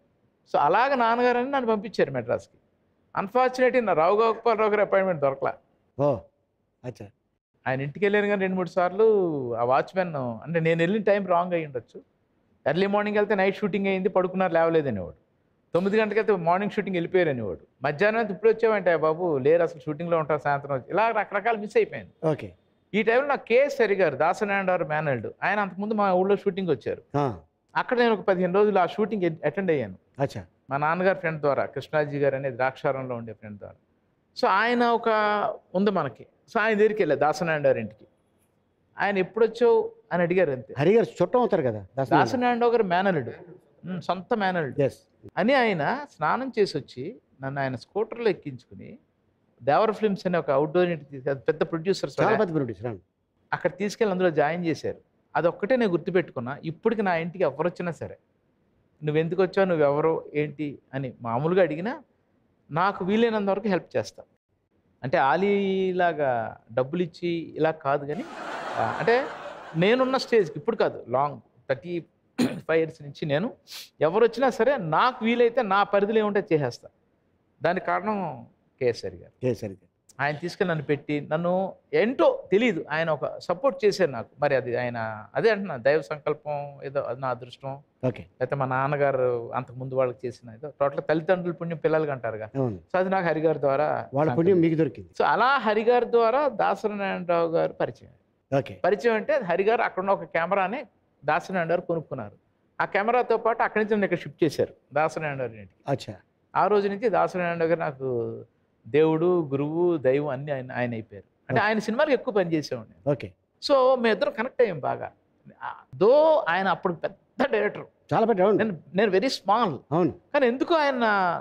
సో అలాగ నాన్నగారు అని నన్ను పంపించారు మెడ్రాస్కి అన్ఫార్చునేట్లీ నా రావు గోపాలరావు గారి అపాయింట్మెంట్ దొరకలా ఓ అచ్చా ఆయన ఇంటికి వెళ్ళాను కానీ రెండు మూడు సార్లు ఆ వాచ్మెన్ అంటే నేను వెళ్ళిన టైం రాంగ్ అయ్యి ఉండొచ్చు ఎర్లీ మార్నింగ్ వెళ్తే నైట్ షూటింగ్ అయింది పడుకున్నారు లేవలేదు అనేవాడు తొమ్మిది గంటలకు వెళ్తే మార్నింగ్ షూటింగ్ వెళ్ళిపోయారు అనేవాడు మధ్యాహ్నం అయితే ఇప్పుడు వచ్చావంటే బాబు లేరు అసలు షూటింగ్లో ఉంటారు సాయంత్రం వచ్చి ఇలా రకరకాలు మిస్ అయిపోయింది ఓకే ఈ టైంలో నాకు కేఎస్ సరి గారు దాసనారాయణ గారు మేనల్డ్ ఆయన అంతకుముందు మా ఊళ్ళో షూటింగ్ వచ్చారు ఆ, అక్కడ నేను ఒక పదిహేను రోజులు ఆ షూటింగ్ అటెండ్ అయ్యాను అచ్చా మా నాన్నగారి ఫ్రెండ్ ద్వారా కృష్ణాజీ గారు అనేది ద్రాక్షారంలో ఉండే ఫ్రెండ్ ద్వారా సో ఆయన ఒక ఉంది మనకి సో ఆయన దగ్గరికి వెళ్ళా దాసనారాయణ గారి ఇంటికి ఆయన ఎప్పుడు వచ్చావు అని అడిగారు అంతే హరి గారు చుట్టం అవుతారు కదా దాసనారాయణ గారు మేనలుడు ఉమ్, సొంత మేనలుడు ఎస్ అని ఆయన స్నానం చేసి వచ్చి నన్ను ఆయన స్కూటర్లో ఎక్కించుకుని దేవర ఫిల్మ్స్ అనే ఒక అవుట్డోర్ పెద్ద ప్రొడ్యూసర్స్ చాలా పెద్ద ప్రొడ్యూసర్ అవును. అక్కడ తీసుకెళ్ళి అందులో జాయిన్ చేశారు అదొక్కటే నేను గుర్తుపెట్టుకున్నా ఇప్పటికి నా ఇంటికి ఎవరు వచ్చినా సరే నువ్వు ఎందుకు వచ్చావు నువ్వు ఎవరు ఏంటి అని మామూలుగా అడిగినా నాకు వీలైనంత వరకు హెల్ప్ చేస్తా అంటే ఆలీలాగా డబ్బులు ఇచ్చి ఇలా కాదు కానీ ఆ, అంటే నేనున్న స్టేజ్కి ఇప్పుడు కాదు లాంగ్ థర్టీ ఫైవ్ ఇయర్స్ నుంచి నేను ఎవరు వచ్చినా సరే నాకు వీలైతే నా పరిధిలో ఏముంటే చేసేస్తా దానికి కారణం కేసరి గారు ఏ సరే ఆయన తీసుకెళ్ళి నన్ను పెట్టి నన్ను ఏంటో తెలియదు ఆయన ఒక సపోర్ట్ చేశారు నాకు మరి అది ఆయన అదే అంటున్నా దైవ సంకల్పం ఏదో అది నా అదృష్టం ఓకే లేకపోతే మా నాన్నగారు అంతకు ముందు వాళ్ళకి చేసిన ఏదో టోటల్ తల్లిదండ్రుల పుణ్యం పిల్లలకి అంటారుగా అవును సో అది నాకు హరిగారి ద్వారా వాళ్ళ పుణ్యం మీకు దొరికింది సో అలా హరిగారి ద్వారా దాసరనారాయణరావు గారు పరిచయం ఓకే పరిచయం అంటే హరిగారు అక్కడ ఉన్న ఒక కెమెరాని దాసనారాయణ గారు కొనుక్కున్నారు ఆ కెమెరాతో పాటు అక్కడి నుంచి నన్ను ఇక్కడ షిఫ్ట్ చేశారు దాసనారాయణ గారి ఇంటికి అచ్చా ఆ రోజు నుంచి దాసనారాయణ గారు నాకు దేవుడు గురువు దైవం అన్ని ఆయన ఆయన అయిపోయారు అంటే ఆయన సినిమాలకు ఎక్కువ పని చేసేవాడిని ఓకే సో మేమిద్దరం కనెక్ట్ అయ్యాం బాగా దో ఆయన అప్పుడు పెద్ద డైరెక్టర్ చాలా పెద్ద అవును నేను నేను వెరీ స్మాల్ అవును కానీ ఎందుకు ఆయన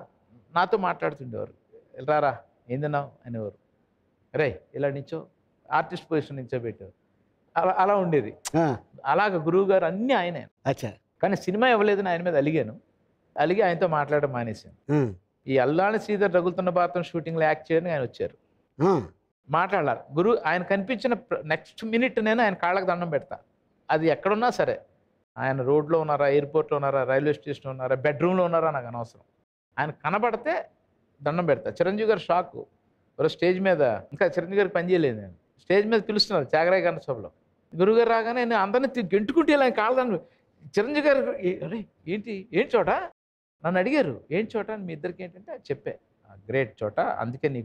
నాతో మాట్లాడుతుండేవారు రారా ఏందన్నావు అనేవారు రే ఇలా నించో ఆర్టిస్ట్ పొజిషన్ నించోబెట్టారు అలా అలా ఉండేది ఆ, అలాగ గురువు గారు అన్నీ ఆయనే అచ్చా కానీ సినిమా ఇవ్వలేదని ఆయన మీద అలిగాను అలిగి ఆయనతో మాట్లాడడం మానేశాను ఆ, ఈ అల్లాని శ్రీధర్ రగులుతున్న భారతం షూటింగ్లో యాక్ట్ చేయని ఆయన వచ్చారు ఆ, మాట్లాడారు గురువు ఆయన కనిపించిన నెక్స్ట్ మినిట్ నేను ఆయన కాళ్ళకి దండం పెడతా అది ఎక్కడున్నా సరే ఆయన రోడ్లో ఉన్నారా ఎయిర్పోర్ట్లో ఉన్నారా రైల్వే స్టేషన్లో ఉన్నారా బెడ్రూమ్లో ఉన్నారా నాకు అనవసరం ఆయన కనబడితే దండం పెడతా చిరంజీవి గారు షాక్ ఒక స్టేజ్ మీద ఇంకా చిరంజీవి గారికి పని చేయలేదు నేను స్టేజ్ మీద పిలుస్తున్నారు త్యాగరాయ గణ సభలో గురుగారు రాగానే నేను అందరినీ తి- గెంటుకుంటే ఇలా ఆయన కాళ్ళ చిరంజీవి గారు "ఏ- అరే ఏంటి ఏం చోట నన్ను అడిగారు ఏం చోట అని మీ ఇద్దరికి ఏంటంటే చెప్పే గ్రేట్ చోట అందుకే నీకు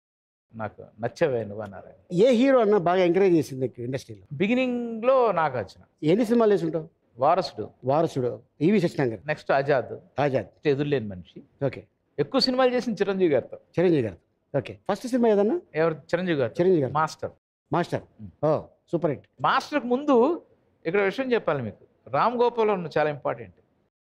నాకు నచ్చవే నువ్వు అన్నారు ఆయన. ఏ హీరో అన్న బాగా ఎంకరేజ్ చేసింది నీకు ఇండస్ట్రీలో బిగినింగ్లో నాకు వచ్చిన ఎన్ని సినిమాలు వేసి ఉంటావు Varasudu Varasudu EV Satyanarayana next Azad Azad Edurileni Manishi okay ఎక్కువ సినిమాలు చేసిన చిరంజీవి గారితో చిరంజీవి గారు ఓకే ఫస్ట్ సినిమా ఏదన్నా ఎవరు చిరంజీవి గారు చిరంజీవి గారు మాస్టర్ మాస్టర్ మ్. ఓ సూపర్ హిట్ మాస్టర్కి ముందు ఇక్కడ విషయం చెప్పాలి మీకు రామ్ గోపాల్ చాలా ఇంపార్టెంట్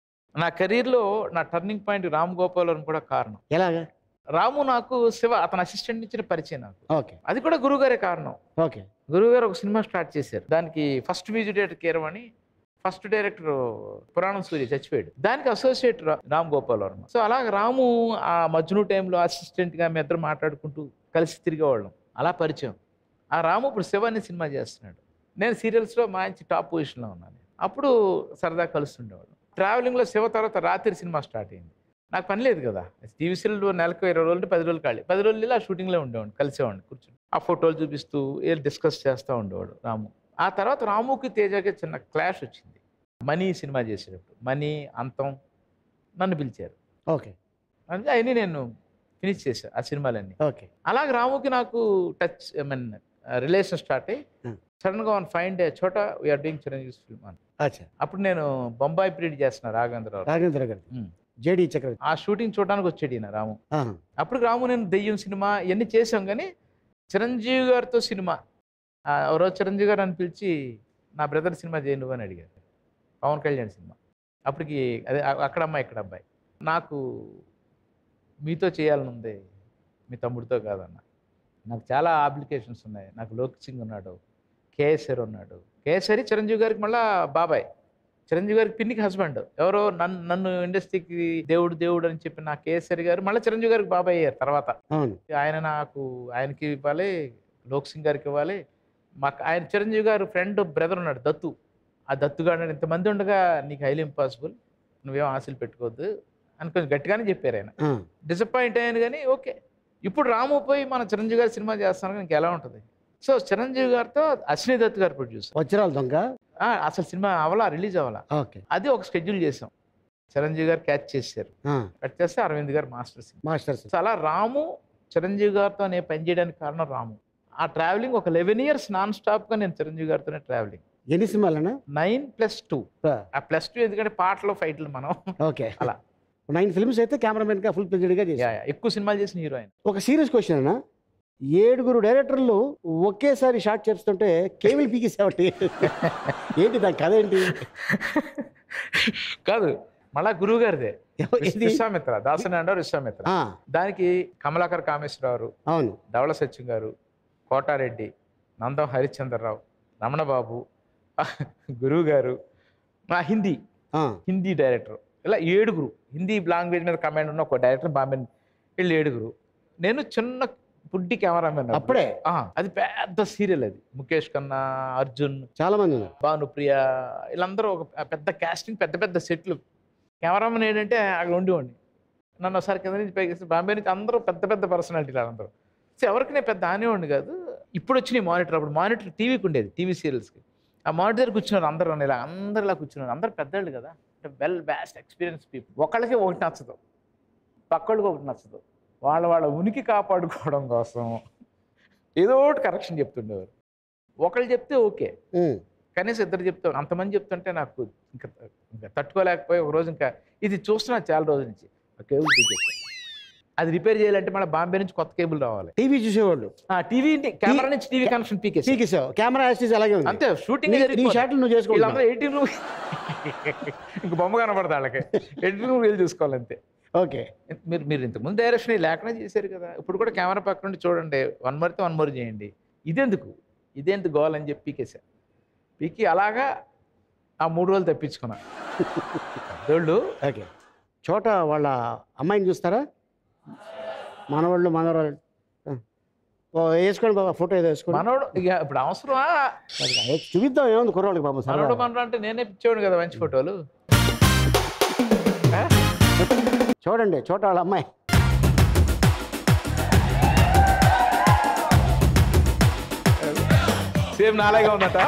నా కెరీర్లో నా టర్నింగ్ పాయింట్ రామ్ గోపాల్ కూడా కారణం ఎలాగా రాము నాకు శివ అతని అసిస్టెంట్ ఇచ్చిన పరిచయం నాకు ఓకే అది కూడా గురుగారే కారణం ఓకే గురువుగారు ఒక సినిమా స్టార్ట్ చేశారు దానికి first music director Keeravani first director పురాణం సూర్య చచ్చిపోయాడు దానికి అసోసియేట్ రా- రామ్ గోపాల్ వర్మ సో అలాగ రాము ఆ మజ్ను టైంలో అసిస్టెంట్గా మీ ఇద్దరు మాట్లాడుకుంటూ కలిసి తిరిగేవాళ్ళం అలా పరిచయం ఆ రాము ఇప్పుడు శివ అనే సినిమా చేస్తున్నాడు నేను సీరియల్స్లో మంచి టాప్ పొజిషన్లో ఉన్నాను అప్పుడు సరదా కలుస్తుండేవాడు ట్రావెలింగ్లో శివ తర్వాత రాత్రి సినిమా స్టార్ట్ అయింది నాకు పని లేదు కదా టీవీ సీరియల్ నెలకు ఇరవై రోజులు పది రోజులు ఖాళీ పది రోజులు ఇలా షూటింగ్లో ఉండేవాడిని కలిసేవాడిని కూర్చొని ఆ ఫోటోలు చూపిస్తూ ఏ డిస్కస్ చేస్తూ ఉండేవాడు రాము ఆ తర్వాత రాముకి తేజకి చిన్న క్లాష్ వచ్చింది మనీ సినిమా చేసేటప్పుడు మనీ అంతం నన్ను పిలిచారు ఓకే అంటే అవన్నీ నేను ఫినిష్ చేశాను ఆ సినిమాలన్నీ ఓకే అలాగే రాముకి నాకు touch I mean relation start అయ్యి Hmm. సడన్గా one fine day Chota we're doing Chiranjeevi film అని అచ్చా అప్పుడు నేను బొంబాయి పీరియడ్ చేస్తున్నా రాఘవేంద్రరావు రాఘవేంద్ర గారు ఉమ్. జేడి చక్రవర్తి ఆ షూటింగ్ చూడడానికి వచ్చాడు ఈయన రాము ఆహా. అప్పుడు రాము నేను దెయ్యం సినిమా ఇవన్నీ చేసాం కానీ చిరంజీవి గారితో సినిమా ఆ, ఓ రోజు చిరంజీవి గారు అని పిలిచి నా బ్రదర్ సినిమా చేయి నువ్వు అని అడిగారు పవన్ కళ్యాణ్ సినిమా అప్పటికి అదే అ- అక్కడ అమ్మాయి ఇక్కడ అబ్బాయి నాకు మీతో చేయాలని ఉంది మీ తమ్ముడితో కాదన్న నాకు చాలా అప్లికేషన్స్ ఉన్నాయి నాకు లోక్ సింగ్ ఉన్నాడు కేఎస్ఆర్ ఉన్నాడు కేఎస్ఆర్ చిరంజీవి గారికి మళ్ళా బాబాయ్ చిరంజీవి గారికి పిన్నికి హస్బెండ్ ఎవరో నన్ను నన్ను ఇండస్ట్రీకి దేవుడు దేవుడు అని చెప్పి నా కేఎస్ఆర్ గారు మళ్ళీ చిరంజీవి గారికి బాబాయ్ అయ్యారు తర్వాత అవును ఆయన నాకు ఆయనకి ఇవ్వాలి లోక్ సింగ్ గారికి ఇవ్వాలి మాకు ఆయన చిరంజీవి గారు ఫ్రెండ్ బ్రదర్ ఉన్నాడు దత్తు ఆ దత్తు గారు ఇంతమంది ఉండగా నీకు హైలీ ఇంపాసిబుల్ నువ్వేం ఆశలు పెట్టుకోవద్దు అని కొంచెం గట్టిగానే చెప్పారు ఆయన ఆ, డిసప్పాయింట్ అయ్యాను కానీ ఓకే ఇప్పుడు రాము పోయి మన చిరంజీవి గారి సినిమా చేస్తాను నీకు ఎలా ఉంటుంది సో చిరంజీవి గారితో అశ్విని దత్ గారు ప్రొడ్యూసర్ వజ్రాల దొంగ అసలు సినిమా అవలా రిలీజ్ అవ్వాలా ఓకే అది ఒక షెడ్యూల్ చేసాం చిరంజీవి గారు క్యాచ్ చేశారు ఆ, కట్ చేస్తే అరవింద్ గారు మాస్టర్ సినిమా మాస్టర్స్ సో అలా రాము చిరంజీవి గారితో నేను పనిచేయడానికి కారణం రాము ఆ ట్రావెలింగ్ ఒక లెవెన్ ఇయర్స్ నాన్ స్టాప్గా నేను చిరంజీవి గారితోనే ట్రావెలింగ్ ఎన్ని సినిమాలన్నా నైన్ ప్లస్ టూ ఆ, ఆ ప్లస్ టూ ఎందుకంటే పాటలు ఫైట్లు మనం ఓకే అలా. నైన్ ఫిల్మ్స్ అయితే కెమెరామెన్ గా ఫుల్ ప్లెజెడ్ గా యా, చేశారు యా, ఎక్కువ సినిమాలు చేసిన హీరో ఆయన ఒక సీరియస్ క్వశ్చన్ అన్న ఏడుగురు డైరెక్టర్లు ఒకేసారి షాట్ చేస్తుంటే కేబుల్ పీకేసేవాటి ఏంటి దాని కథ ఏంటి కాదు మళ్ళా గురువు గారిదే ఎవ- ఇది విశ్వామిత్ర దాసని అంటారు విశ్వామిత్ర ఆ, దానికి కమలాకర్ కామేశ్వరరావు అవును ధవళ సత్యం గారు కోటారెడ్డి నందం హరిశ్చంద్రరావు రమణబాబు గురువు గారు మా హిందీ ఆ, హిందీ డైరెక్టర్ ఇలా ఏడుగురు హిందీ లాంగ్వేజ్ మీద కమాండ్ ఉన్న ఒక డైరెక్టర్ బాంబే వీళ్ళు ఏడుగురు నేను చిన్న పుట్టి కెమెరామెన్ అప్పుడే ఆ, అది పెద్ద సీరియల్ అది ముఖేష్ ఖన్నా అర్జున్ చాలా మంది ఉన్నారు భానుప్రియ వీళ్ళందరూ ఒక పెద్ద కాస్టింగ్ పెద్ద పెద్ద సెట్లు కెమెరామెన్ ఏంటంటే అక్కడ ఉండేవాడిని నన్ను ఒకసారి కింద నుంచి పైకి బాంబే నుంచి అందరూ పెద్ద పెద్ద పర్సనాలిటీలు అందరూ సో ఎవరికి నేను పెద్ద ఆనేవాడిని కాదు ఇప్పుడు వచ్చినాయి మానిటర్ అప్పుడు మానిటర్ టీవీకి ఉండేది టీవీ సీరియల్స్కి ఆ మానిటర్ దగ్గర కూర్చున్నారు అందరూ ఇలా అందరు ఇలా కూర్చున్నారు అందరు పెద్దవాళ్ళు కదా అంటే వెల్ బ్యాస్ట్ ఎక్స్పీరియన్స్ పీపుల్ ఒకళ్ళకి ఒకటి నచ్చదు పక్కళ్ళకి ఒకటి నచ్చదు వాళ్ళ వాళ్ళ ఉనికి కాపాడుకోవడం కోసం ఏదో ఒకటి కరెక్షన్ చెప్తుండేవారు ఒకళ్ళు చెప్తే ఓకే ఉమ్, కనీసం ఇద్దరు చెప్తారు అంతమంది చెప్తుంటే నాకు ఇంకా ఇంకా తట్టుకోలేకపోయి ఒక రోజు ఇంకా ఇది చూస్తున్నా చాలా రోజుల నుంచి ఆ కేబుల్ పీకేసాను అది రిపేర్ చేయాలంటే మళ్ళీ బాంబే నుంచి కొత్త కేబుల్ రావాలి టీవీ చూసేవాళ్ళు ఆ టీవీ కెమెరా నుంచి టీవీ కనెక్షన్ పీకేసి పీకేసావు కెమెరా యాక్సిస్ అలాగే ఉంది అంతే షూటింగ్ నీ- నీ షాట్లు నువ్వు వీళ్ళందరూ చేసుకుంటావు ఎయిటీన్ రూమ్ ఇంక బొమ్మ కనపడదు వాళ్ళకి ఎయిటీన్ రూమ్ వెళ్ళి చూసుకోవాలి అంతే ఓకే మీరు మీరు ఇంతకుముందు డైరెక్షన్ లేకుండా చేశారు కదా ఇప్పుడు కూడా కెమెరా పక్క నుండి చూడండి వన్ మరితే వన్ మోర్ చేయండి ఇదెందుకు ఇదేందుకు గోల్ అని చెప్పి పీకేసా పీకి అలాగా ఆ మూడు రోజులు తప్పించుకున్నా పెద్దోళ్ళు ఓకే చోట వాళ్ళ అమ్మాయిని చూస్తారా మనవాళ్ళు మనవరాళ్ళు ఆ. ఓ, వేసుకోండి బాబా ఫోటో ఏదో వేసుకోండి మనోడు ఇక ఇప్పుడు అవసరమా ఏ, చూపిద్దాం ఏముంది కుర్రాళ్ళకి బాబు మనోడు సరదా. మనోడు అంటే నేనే పిచ్చేవాడు కదా మంచి ఫోటోలు ఆ? చూడండి చోట వాళ్ళ అమ్మాయి సేమ్ నాలాగే ఉందట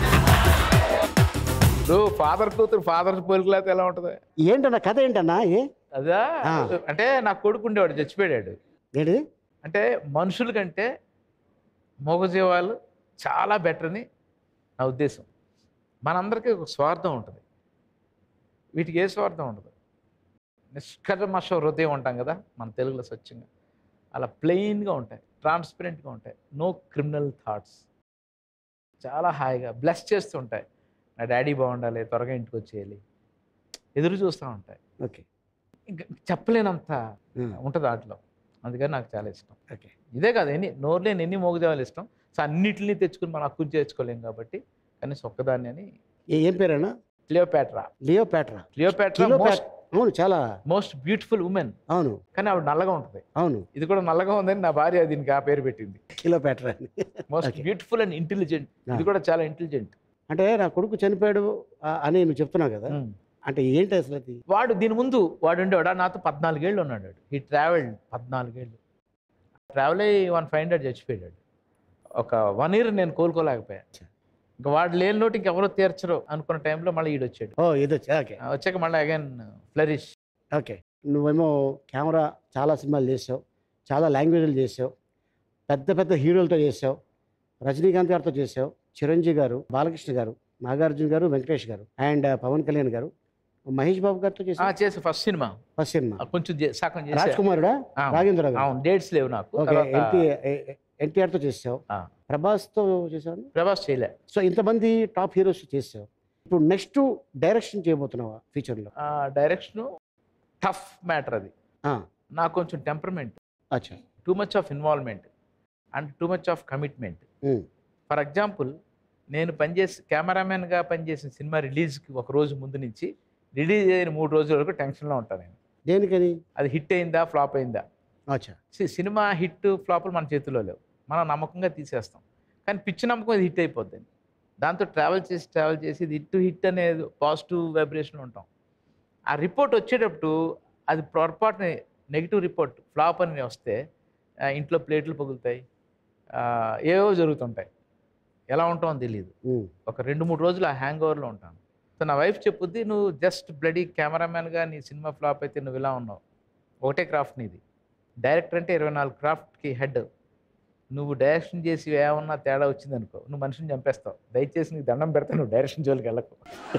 ఇప్పుడు ఫాదర్ కూతురు ఫాదర్ పోలికలేత ఎలా ఉంటుంది ఏంటన్నా కథ ఏంటన్నా ఏ అదా ఆ. అంటే నా కొడుకు ఉండేవాడు చచ్చిపోయాడు ఏంటి అంటే మనుషుల కంటే మూగజీవాలు చాలా బెటర్ అని నా ఉద్దేశం మనందరికీ ఒక స్వార్థం ఉంటుంది వీటికి ఏ స్వార్థం ఉండదు నిష్కర్మష హృదయం ఉంటాం కదా మన తెలుగులో స్వచ్ఛంగా అలా ప్లెయిన్గా ఉంటాయి ట్రాన్స్పరెంట్గా ఉంటాయి నో క్రిమినల్ థాట్స్ చాలా హాయిగా బ్లెస్ చేస్తూ ఉంటాయి నా డాడీ బాగుండాలి త్వరగా ఇంటికి వచ్చేయాలి ఎదురు చూస్తూ ఉంటాయి ఓకే ఇంకా చెప్పలేనంత ఉమ్, ఉంటుంది వాటిలో అందుకని నాకు చాలా ఇష్టం ఓకే ఇదే కాదు ఎన్ని నోరు లేని ఎన్ని మోగదేవాలు ఇష్టం సో అన్నిటిని తెచ్చుకుని మనం హక్కు చేసుకోలేం కాబట్టి కనీసం ఒక్కదాన్ని అని ఏ- ఏం పేరేనా క్లియోపాట్రా లియో ప్యాట్రా క్లియోపాట్రా కిలో మోస్ట్ అవును చాలా మోస్ట్ బ్యూటిఫుల్ ఉమెన్ అవును కానీ ఆవిడ నల్లగా ఉంటుంది అవును ఇది కూడా నల్లగా ఉందని నా భార్య దీనికి ఆ పేరు పెట్టింది కిలో ప్యాట్రా అని most Okay. Beautiful and intelligent ఇది Ah. కూడా చాలా ఇంటెలిజెంట్ అంటే నా కొడుకు చనిపోయాడు ఆ, అని నువ్వు చెప్తున్నావు కదా అంటే ఏంటి అసలు అది వాడు దీని ముందు వాడు ఉండేవాడు నాతో పద్నాలుగేళ్ళు ఉన్నాడు ఈ ట్రావెల్డ్ పద్నాలుగేళ్ళు ట్రావెల్ అయ్యి వన్ ఫైవ్ హండ్రెడ్ చచ్చిపోయాడు ఒక వన్ ఇయర్ నేను కోలుకోలేకపోయా ఇంకా వాడు లేని నోటి ఇంకెవరో తీర్చరు అనుకున్న టైంలో మళ్ళీ ఈడు వచ్చాడు ఓ ఇది వచ్చా ఓకే ఆ, వచ్చాక మళ్ళీ అగైన్ ఫ్లరిష్ ఓకే నువ్వేమో కెమెరా చాలా సినిమాలు చేసావు చాలా లాంగ్వేజ్లు చేసావు పెద్ద పెద్ద హీరోలతో చేసావు రజనీకాంత్ గారితో చేసావు చిరంజీవి గారు బాలకృష్ణ గారు నాగార్జున గారు వెంకటేష్ గారు అండ్ పవన్ కళ్యాణ్ గారు మహేష్ బాబు గారితో చేసావు చేసి ఫస్ట్ సినిమా ఫస్ట్ సినిమా ఆ, కొంచెం చే- సగం రాజ్ చేసా కుమారుడా ఆ, రాజేంద్ర గారు అవును డేట్స్ లేవు నాకు ఓకే తర్వాత ఎన్టీ ఎన్టీఆర్తో చేసావు ఆ. ప్రభాస్తో చేసావు ప్రభాస్ చేయలే సో ఇంతమంది టాప్ హీరోస్ చేసావు ఇప్పుడు నెక్స్ట్ డైరెక్షన్ చేయబోతున్నావా ఫ్యూచర్లో ఆ డైరెక్షన్ టఫ్ మ్యాటర్ అది నాకు కొంచెం టెంపర్మెంట్ అచ్చా too much of involvement and too much of commitment um, for example నేను పనిచేసి కెమెరామెన్గా పనిచేసిన సినిమా రిలీజ్కి ఒక రోజు ముందు నుంచి రిలీజ్ అయిన మూడు రోజుల వరకు టెన్షన్లో ఉంటాను నేను దేనికని అది హిట్ అయిందా ఫ్లాప్ అయిందా అచ్చా సి- సినిమా హిట్ ఫ్లాపులు మన చేతిలో లేవు మనం నమ్మకంగా తీసేస్తాం కానీ పిచ్చి నమ్మకం ఇది హిట్ అయిపోద్ది దాంతో ట్రావెల్ చేసి ట్రావెల్ చేసి ఇది హిట్ హిట్ అనేది పాజిటివ్ వైబ్రేషన్ ఉంటాం ఆ రిపోర్ట్ వచ్చేటప్పుడు అది పొరపాటుని నెగిటివ్ రిపోర్ట్ ఫ్లాప్ అని వస్తే ఆ, ఇంట్లో ప్లేట్లు పగులుతాయి ఆ, ఏవో జరుగుతుంటాయి ఎలా ఉంటామో తెలియదు ఉమ్, ఒక రెండు మూడు రోజులు ఆ హ్యాంగ్ ఓవర్లో ఉంటాను సో నా వైఫ్ చెప్పుద్ది నువ్వు జస్ట్ బ్లడీ కెమెరామ్యాన్గా నీ సినిమా ఫ్లాప్ అయితే నువ్వు ఇలా ఉన్నావు ఒకటే క్రాఫ్ట్ నీది డైరెక్టర్ అంటే ఇరవై నాలుగు క్రాఫ్ట్కి హెడ్ నువ్వు డైరెక్షన్ చేసి ఏమన్నా తేడా వచ్చిందనుకో నువ్వు మనిషిని చంపేస్తావు దయచేసి నీకు దండం పెడతా నువ్వు డైరెక్షన్ జోలికి వెళ్ళకు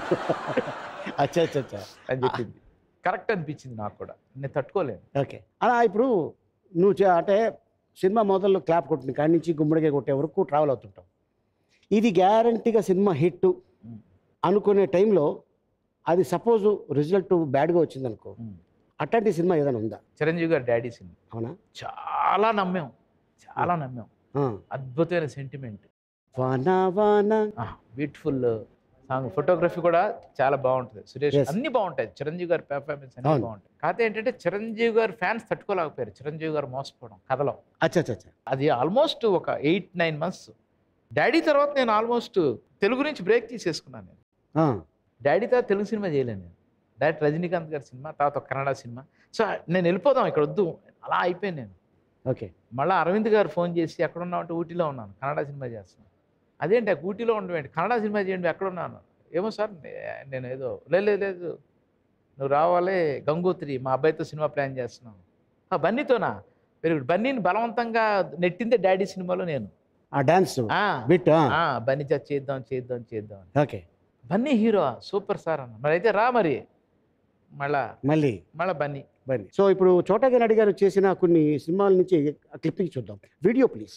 అచ్చా అచ్చా అచ్చా అని చెప్పింది కరెక్ట్ అనిపించింది నాకు కూడా నేను తట్టుకోలేను ఓకే అలా ఇప్పుడు నువ్వు చే- అంటే సినిమా మొదల్లో క్లాప్ కొట్టిన కాడి నుంచి గుమ్మడికాయ కొట్టే వరకు ట్రావెల్ అవుతుంటావు ఇది గ్యారంటీగా సినిమా హిట్ అనుకునే టైంలో అది సపోజ్ రిజల్ట్ బ్యాడ్గా వచ్చిందనుకో ఉమ్. అట్లాంటి సినిమా ఏదైనా ఉందా చిరంజీవి గారి డాడీ సినిమా అవునా చాలా నమ్మాం చాలా నమ్మాం ఆ. అద్భుతమైన సెంటిమెంట్ వానా వానా బ్యూటిఫుల్ సాంగ్ ఫోటోగ్రఫీ కూడా చాలా బాగుంటుంది సురేష్ Yes. అన్ని బాగుంటాయి చిరంజీవి గారి పెర్ఫార్మెన్స్ అన్ని అవును. బాగుంటాయి కాకపోతే ఏంటంటే చిరంజీవి గారి ఫ్యాన్స్ తట్టుకోలేకపోయారు చిరంజీవి గారు మోసపోవడం కథలో అచ్చా అచ్చా అచ్చా అది ఆల్మోస్ట్ ఒక ఎయిట్ నైన్ మంత్స్ డాడీ తర్వాత నేను ఆల్మోస్ట్ తెలుగు నుంచి బ్రేక్ తీసేసుకున్నాను నేను ఆ, డాడీ తర్వాత తెలుగు సినిమా చేయలేను నేను డైరెక్ట్ రజనీకాంత్ గారి సినిమా తర్వాత ఒక కన్నడ సినిమా సో నేను వెళ్ళిపోదాం ఇక్కడ వద్దు అలా అయిపోయాను నేను ఓకే మళ్ళీ అరవింద్ గారు ఫోన్ చేసి ఎక్కడ ఉన్నావు అంటే ఊటీలో ఉన్నాను కన్నడ సినిమా చేస్తున్నాను అదేంటి ఆ ఊటీలో ఉండవేంటి కన్నడ సినిమా చేయండి ఎక్కడ ఉన్నాను ఏమో సార్ నే- నేను ఏదో లేదు లేదు, లేదు నువ్వు రావాలి గంగోత్రి మా అబ్బాయితో సినిమా ప్లాన్ చేస్తున్నాను "ఆ, బన్నీతోనా వెరీ గుడ్ బన్నీని బలవంతంగా నెట్టిందే డాడీ సినిమాలో నేను ఆ డాన్స్ ఆ, బిట్ ఆ, బన్నీ చా చేద్దాం చేద్దాం చేద్దాం అని. Okay Bunny hero super sir అన్న మరి అయితే రా మరి మళ్ళా మళ్ళీ మళ్ళా బన్నీ బన్నీ సో ఇప్పుడు చోటగా నాయుడు గారు చేసిన కొన్ని సినిమాల నుంచి క్లిప్పింగ్ చూద్దాం వీడియో ప్లీజ్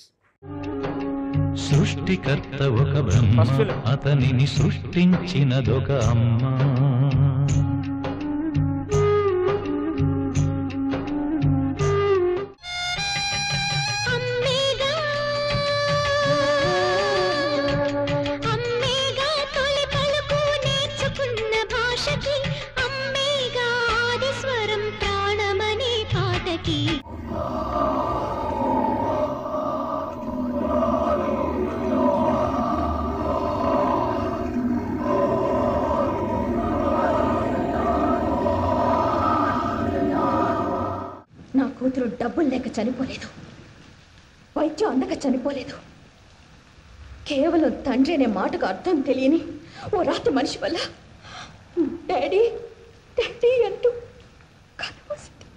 సృష్టికర్త ఒక బ్రహ్మ First film. అతనిని సృష్టించినదొక అమ్మ అమ్మేగా అమ్మేగా తొలి పలుకు నేర్చుకున్న భాషకి అమ్మేగా ఆది స్వరం ప్రాణమనే పాటకి నా కూతురు డబ్బులు లేక చనిపోలేదు వైద్యం అందక చనిపోలేదు కేవలం తండ్రి అనే మాటకు అర్థం తెలియని ఓ రాత్రి మనిషి వల్ల డాడీ డాడీ అంటూ కనుమూసింది.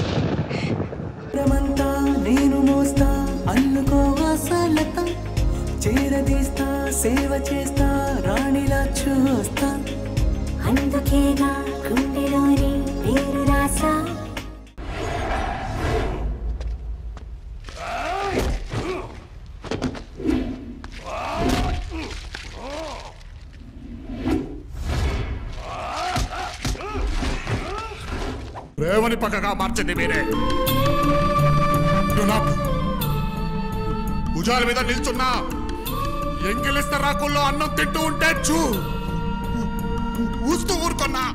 రమంతా నేను మోస్తా అల్లుకో ఆశాలత చేరదీస్తా సేవ చేస్తా రాణిలా చూస్తా అందుకేగా గుండెలోని పేరు రాసా రేవని పక్కగా మార్చింది మీరే నువ్వు నాకు భుజాల మీద నిల్చున్నా ఎంగిలిస్త రాకుల్లో అన్నం తింటూ ఉంటే చూ ఊస్తూ ఊరుకున్నా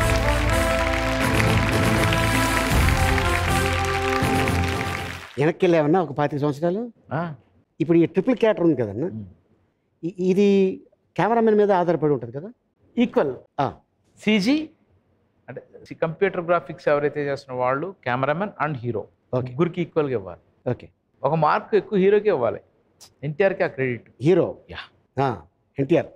వెనక్కి వెళ్ళామన్నా ఒక పాతిక సంవత్సరాలు ఆ, ఇప్పుడు ఈ ట్రిపుల్ క్యాటర్ ఉంది కదన్నా ఉమ్. ఇ- ఇది కెమెరామెన్ మీద ఆధారపడి ఉంటుంది కదా ఈక్వల్ ఆ, సీజీ అంటే కంప్యూటర్ గ్రాఫిక్స్ ఎవరైతే చేస్తున్న వాళ్ళు కెమెరామెన్ అండ్ హీరో ఓకే ముగ్గురికి ఈక్వల్గా ఇవ్వాలి ఓకే ఒక మార్క్ ఎక్కువ హీరోకి ఇవ్వాలి ఎన్టీఆర్కి ఆ క్రెడిట్ హీరో యా. ఆ, ఎన్టీఆర్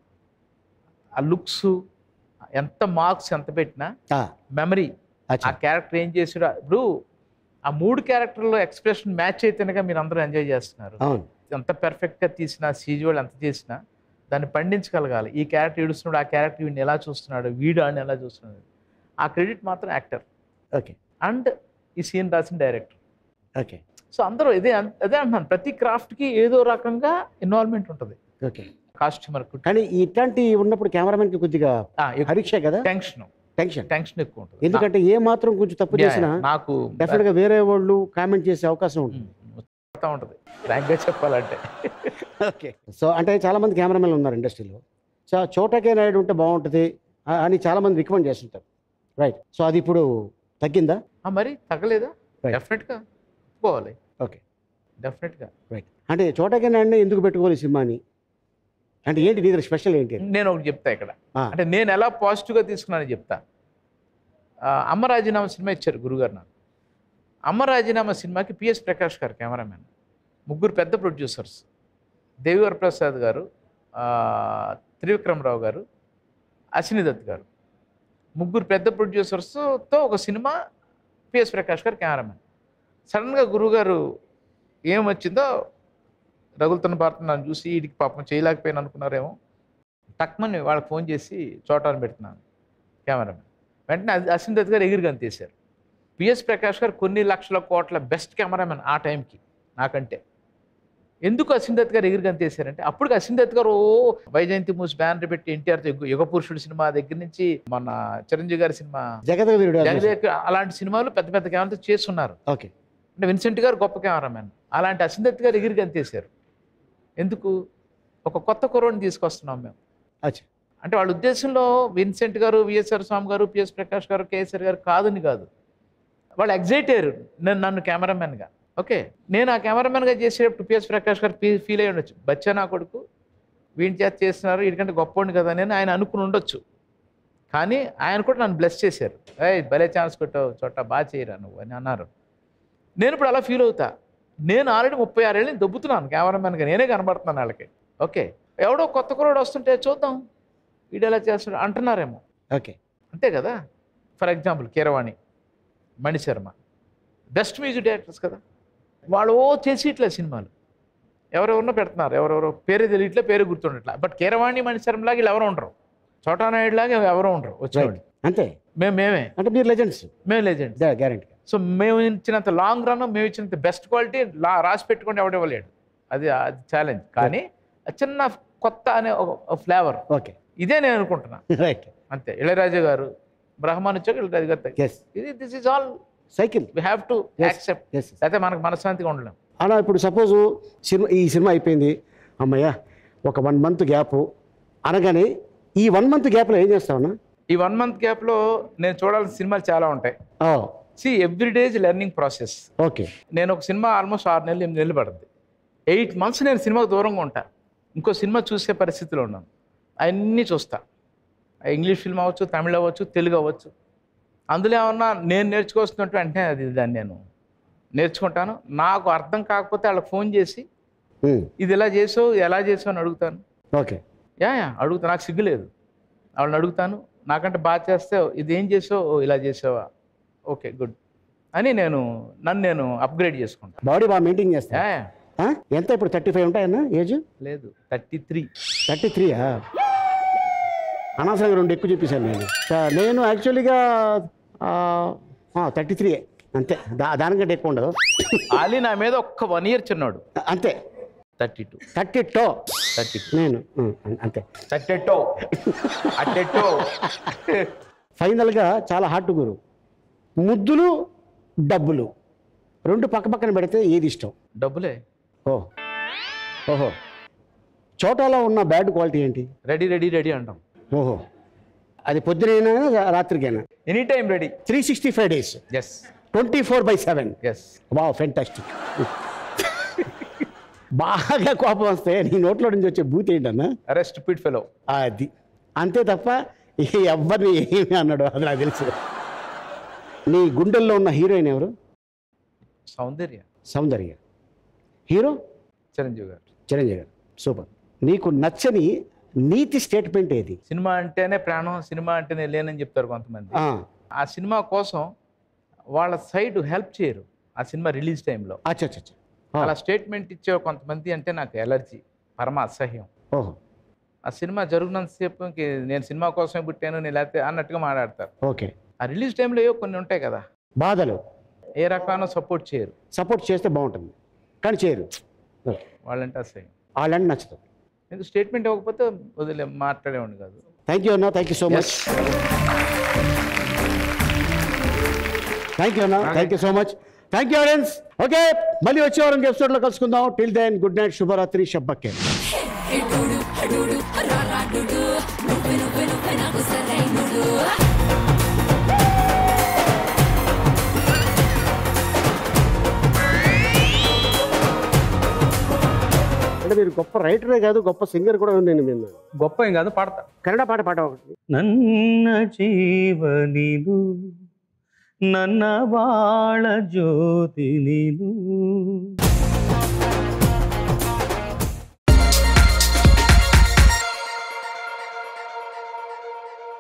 ఆ లుక్స్ ఎంత మార్క్స్ ఎంత పెట్టినా మెమరీ ఆ అచ్చా క్యారెక్టర్ ఏం చేసాడో ఇప్పుడు ఆ మూడు క్యారెక్టర్లో ఎక్స్ప్రెషన్ మ్యాచ్ అయితేనే మీరు అందరూ ఎంజాయ్ చేస్తున్నారు అవును ఎంత పెర్ఫెక్ట్గా తీసినా సీజువల్ ఎంత చేసినా దాన్ని పండించగలగాలి ఈ క్యారెక్టర్ ఏడుస్తున్నాడు ఆ క్యారెక్టర్ వీడిని ఎలా చూస్తున్నాడు వీడు అని ఎలా చూస్తున్నాడు ఆ క్రెడిట్ మాత్రం యాక్టర్ ఓకే అండ్ ఈ సీన్ రాసిన డైరెక్టర్ ఓకే సో అందరూ ఇదే అదే అంటున్నాను ప్రతి క్రాఫ్ట్కి ఏదో రకంగా ఇన్వాల్వ్మెంట్ ఉంటుంది ఓకే కాస్ట్యూమర్ కానీ ఇట్లాంటి ఉన్నప్పుడు కెమెరామెన్కి కొద్దిగా పరీక్ష కదా టెన్షన్ టెన్షన్ టెన్షన్ ఎక్కువ ఉంటుంది ఎందుకంటే ఏ మాత్రం కొంచెం తప్పు యా, చేసినా యా, నాకు డెఫినెట్ గా వేరే వాళ్ళు కామెంట్ చేసే అవకాశం ఉంటుంది వస్తూ ఉంటుంది ఫ్రాంక్గా చెప్పాలంటే ఓకే సో అంటే చాలా మంది కెమెరామెన్లు ఉన్నారు ఇండస్ట్రీలో సో చోటకే నాయుడు ఉంటే బాగుంటుంది ఆ- అని చాలా మంది రికమెండ్ చేస్తుంటారు రైట్ సో అది ఇప్పుడు తగ్గిందా ఆ, మరి తగ్గలేదా Right. డెఫినెట్గా ఒప్పుకోవాలి ఓకే డెఫినెట్గా రైట్ అంటే చోటకే నాయుడిని ఎందుకు పెట్టుకోవాలి ఈ సినిమాని అంటే ఏంటి నీ స్పెషల్ ఏంటి అని? నేను ఒకటి చెప్తా ఇక్కడ ఆ, అంటే నేను ఎలా పాజిటివ్గా తీసుకున్నానని చెప్తా ఆ, అమ్మ రాజీనామా సినిమా ఇచ్చారు గురుగారు నాకు అమ్మ రాజీనామా సినిమాకి పిఎస్ ప్రకాష్ గారు కెమెరామెన్ ముగ్గురు పెద్ద ప్రొడ్యూసర్స్ దేవివర ప్రసాద్ గారు ఆ, త్రివిక్రమరావు గారు అశ్విని దత్ గారు ముగ్గురు పెద్ద ప్రొడ్యూసర్స్తో ఒక సినిమా పిఎస్ ప్రకాష్ గారు కెమెరామెన్ సడన్గా గురుగారు ఏం వచ్చిందో రగులుతున్న భారత నన్ను చూసి వీడికి పాపం చేయలేకపోయాను అనుకున్నారేమో టక్మని వాళ్ళకి ఫోన్ చేసి చోటాన్ని పెడుతున్నాను కెమెరామెన్ వెంటనే అది అశ్విన్ దత్ గారు ఎగిరి గంతేశారు పిఎస్ ప్రకాష్ గారు కొన్ని లక్షల కోట్ల బెస్ట్ కెమెరామెన్ ఆ టైంకి నాకంటే ఎందుకు అశ్విన్ దత్ గారు ఎగిరి గంతేశారంటే అప్పుడు అశ్విన్ దత్ గారు ఓ వైజయంతి మూసి బ్యానర్ పెట్టి ఎన్టీఆర్ యుగ పురుషుడు సినిమా దగ్గర నుంచి మన చిరంజీవి గారి సినిమా జగదగ వీరుడు జగదేక్ అలాంటి సినిమాలు పెద్ద పెద్ద కెమెరాతో చేస్తున్నారు ఓకే అంటే విన్సెంట్ గారు గొప్ప కెమెరామెన్ అలాంటి అశ్విన్ దత్ గారు ఎగిరి గంతేశారు ఎందుకు ఒక కొత్త కుర్రోడిని తీసుకొస్తున్నాం మేము అచ్చా అంటే వాళ్ళ ఉద్దేశంలో విన్సెంట్ గారు విఎస్ఆర్ స్వామి గారు పిఎస్ ప్రకాష్ గారు కేఎస్ఆర్ గారు కాదని కాదు వాళ్ళు ఎగ్జైట్ అయ్యారు నేను నన్ను కెమెరామెన్గా ఓకే నేను ఆ కెమెరామెన్గా చేసేటప్పుడు పిఎస్ ప్రకాష్ గారు ఫీ ఫీల్ అయ్యి ఉండొచ్చు బచ్చా నా కొడుకు వీడి చేత చేస్తున్నారు వీడికంటే గొప్పవాడిని కదా అని ఆయన అనుకుని ఉండొచ్చు కానీ ఆయన కూడా నన్ను బ్లెస్ చేశారు ఏయ్ భలే ఛాన్స్ కొట్టావు చోట బాగా చేయరా నువ్వు అని అన్నారు నేను ఇప్పుడు అలా ఫీల్ అవుతా నేను ఆల్రెడీ ముప్పై ఆరేళ్ళు నేను దొబ్బుతున్నాను కెమెరామెన్గా నేనే కనబడుతున్నాను వాళ్ళకి ఓకే ఎవడో కొత్త కుర్రాడు వస్తుంటే చూద్దాం వీడు ఎలా చేస్తాడు అంటున్నారేమో ఓకే అంతే కదా for example Keeravani Mani Sharma best music directors కదా వాళ్ళు ఓ చేసి ఇట్లా సినిమాలు ఎవరెవరినో పెడుతున్నారు ఎవరెవరో పేరు తెలియట్లే పేరు గుర్తుండట్లా బట్ కీరవాణి మణిశర్మ లాగా వీళ్ళు ఎవరు ఉండరు చోటానాయుడు లాగా ఎవరు ఉండరు వచ్చేవాళ్ళు అంతే మేము మేమే అంటే మీరు లెజెండ్స్ మేము లెజెండ్ గ్యారంటీ సో మేము ఇచ్చినంత లాంగ్ రన్ మేము ఇచ్చినంత బెస్ట్ క్వాలిటీ లా రాసి పెట్టుకుంటే ఎవడివ్వలేడు అది అది ఛాలెంజ్ కానీ ఆ చిన్న కొత్త అనే ఒక ఫ్లేవర్ ఓకే ఇదే నేను అనుకుంటున్నా రైట్ అంతే ఇళయరాజా గారు బ్రహ్మాన్ వచ్చాక ఇళయరాజు గారు తగ్గి- ఎస్ ఇది this is all cycle we have to Yes. Accept yes అయితే మనకు మనశ్శాంతిగా ఉండలేం అలా ఇప్పుడు సపోజ్ సినిమా ఈ సినిమా అయిపోయింది అమ్మయ్య ఒక వన్ మంత్ గ్యాప్ అనగానే ఈ వన్ మంత్ గ్యాప్లో ఏం చేస్తావునా ఈ వన్ మంత్ గ్యాప్లో నేను చూడాల్సిన సినిమాలు చాలా ఉంటాయి see every days learning process okay నేను ఒక సినిమా ఆల్మోస్ట్ ఆరు నెలలు ఎనిమిది నెలలు పడుతుంది ఎయిట్ మంత్స్ నేను సినిమాకు దూరంగా ఉంటా ఇంకో సినిమా చూసే పరిస్థితిలో ఉన్నాను అవన్నీ చూస్తా ఆ ఇంగ్లీష్ ఫిల్మ్ అవ్వచ్చు తమిళ్ అవ్వచ్చు తెలుగు అవ్వచ్చు అందులో ఏమన్నా నేను నేర్చుకోవాల్సినట్టు వెంటనే అది దాన్ని నేను నేర్చుకుంటాను నాకు అర్థం కాకపోతే వాళ్ళకి ఫోన్ చేసి ఇది ఇలా చేసావు ఇది ఎలా చేసావు అని అడుగుతాను ఓకే యా యా అడుగుతా నాకు సిగ్గులేదు వాళ్ళని అడుగుతాను నాకంటే బాగా చేస్తే ఇది ఏం చేసావు "ఓ, ఇలా చేసావా ఓకే గుడ్ అని నేను నన్ను నేను అప్గ్రేడ్ చేసుకుంటాను బాడీ బాగా మెయింటైన్ చేస్తా యా యా ఆ? ఎంత ఇప్పుడు థర్టీ ఫైవ్ ఉంటాయన్నా ఏజ్ లేదు థర్టీ త్రీ థర్టీ త్రీయా అనవసరంగా రెండు ఎక్కువ చెప్పేశాను నేను తా- నేను యాక్చువల్లీగా థర్టీ త్రీ అంతే దా దానికంటే ఎక్కువ ఉండదు ఆలీ నా మీద ఒక్క వన్ ఇయర్ చిన్నాడు అంతే thirty two thirty two thirty two నేను ఉం, అంతే థర్టీ టూ అట్టెట్టో ఫైనల్గా చాలా హార్ట్ గురు ముద్దులు డబ్బులు రెండు పక్క పక్కన పెడితే ఏది ఇష్టం డబ్బులే ఓ ఓహో చోటాలో ఉన్న బ్యాడ్ క్వాలిటీ ఏంటి రెడీ రెడీ రెడీ అంటాం ఓహో అది పొద్దునైనా రాత్రికైనా any time ready three sixty five days yes twenty four by seven yes వా ఫెంటాస్టిక్ బాగా కోపం వస్తే నీ నోట్లో నుంచి వచ్చే బూత్ ఏంటన్నా అరెస్ట్ పిట్ ఫెలో అది అంతే తప్ప ఎవరిని ఏమి అన్నాడు అది నాకు తెలుసు నీ గుండెల్లో ఉన్న హీరోయిన్ ఎవరు సౌందర్య సౌందర్య హీరో చిరంజీవి గారు చిరంజీవి గారు సూపర్ నీకు నచ్చని నీతి స్టేట్మెంట్ ఏది సినిమా అంటేనే ప్రాణం సినిమా అంటేనే లేనని చెప్తారు కొంతమంది ఆ, ఆ సినిమా కోసం వాళ్ళ సైడ్ హెల్ప్ చేయరు ఆ సినిమా రిలీజ్ టైంలో అచ్చా అచ్చా అచ్చా. ఆ, అలా స్టేట్మెంట్ ఇచ్చే కొంతమంది అంటే నాకు ఎలర్జీ పరమ అసహ్యం ఓహో ఆ సినిమా జరుగుతున్నంతసేపు ఇంక నేను సినిమా కోసమే పుట్టాను నేను లేకపోతే అన్నట్టుగా మాట్లాడతారు ఓకే ఆ రిలీజ్ టైంలో ఏవో కొన్ని ఉంటాయి కదా బాధలు ఏ రకమైన సపోర్ట్ చేయరు సపోర్ట్ చేస్తే బాగుంటుంది కానీ చేయరు ఓకే. వాళ్ళంటే అసహ్యం వాళ్ళని నచ్చదు ఎందుకు స్టేట్మెంట్ ఇవ్వకపోతే వదిలే మాట్లాడేవాడిని కాదు థ్యాంక్ యూ అన్న thank you so much thank you అన్న thank you so much thank you audience okay మళ్ళీ వచ్చే వారం ఎపిసోడ్లో కలుసుకుందాం టిల్ దెన్ గుడ్ నైట్ శుభరాత్రి షబ్బక్కే ఎడుడు అడుడు రారాడుడు నువ్వే నువ్వే నువ్వే నాకు సరైనడు అంటే మీరు గొప్ప రైటరే కాదు గొప్ప సింగర్ కూడా నేను విన్నాను గొప్ప ఏం కాదు పాడతా కన్నడ పాట పాట ఒకటి ನನ್ನ ಜೀವನಿನು ನನ್ನ ಬಾಳ ಜ್ಯೋತಿ ನೀನು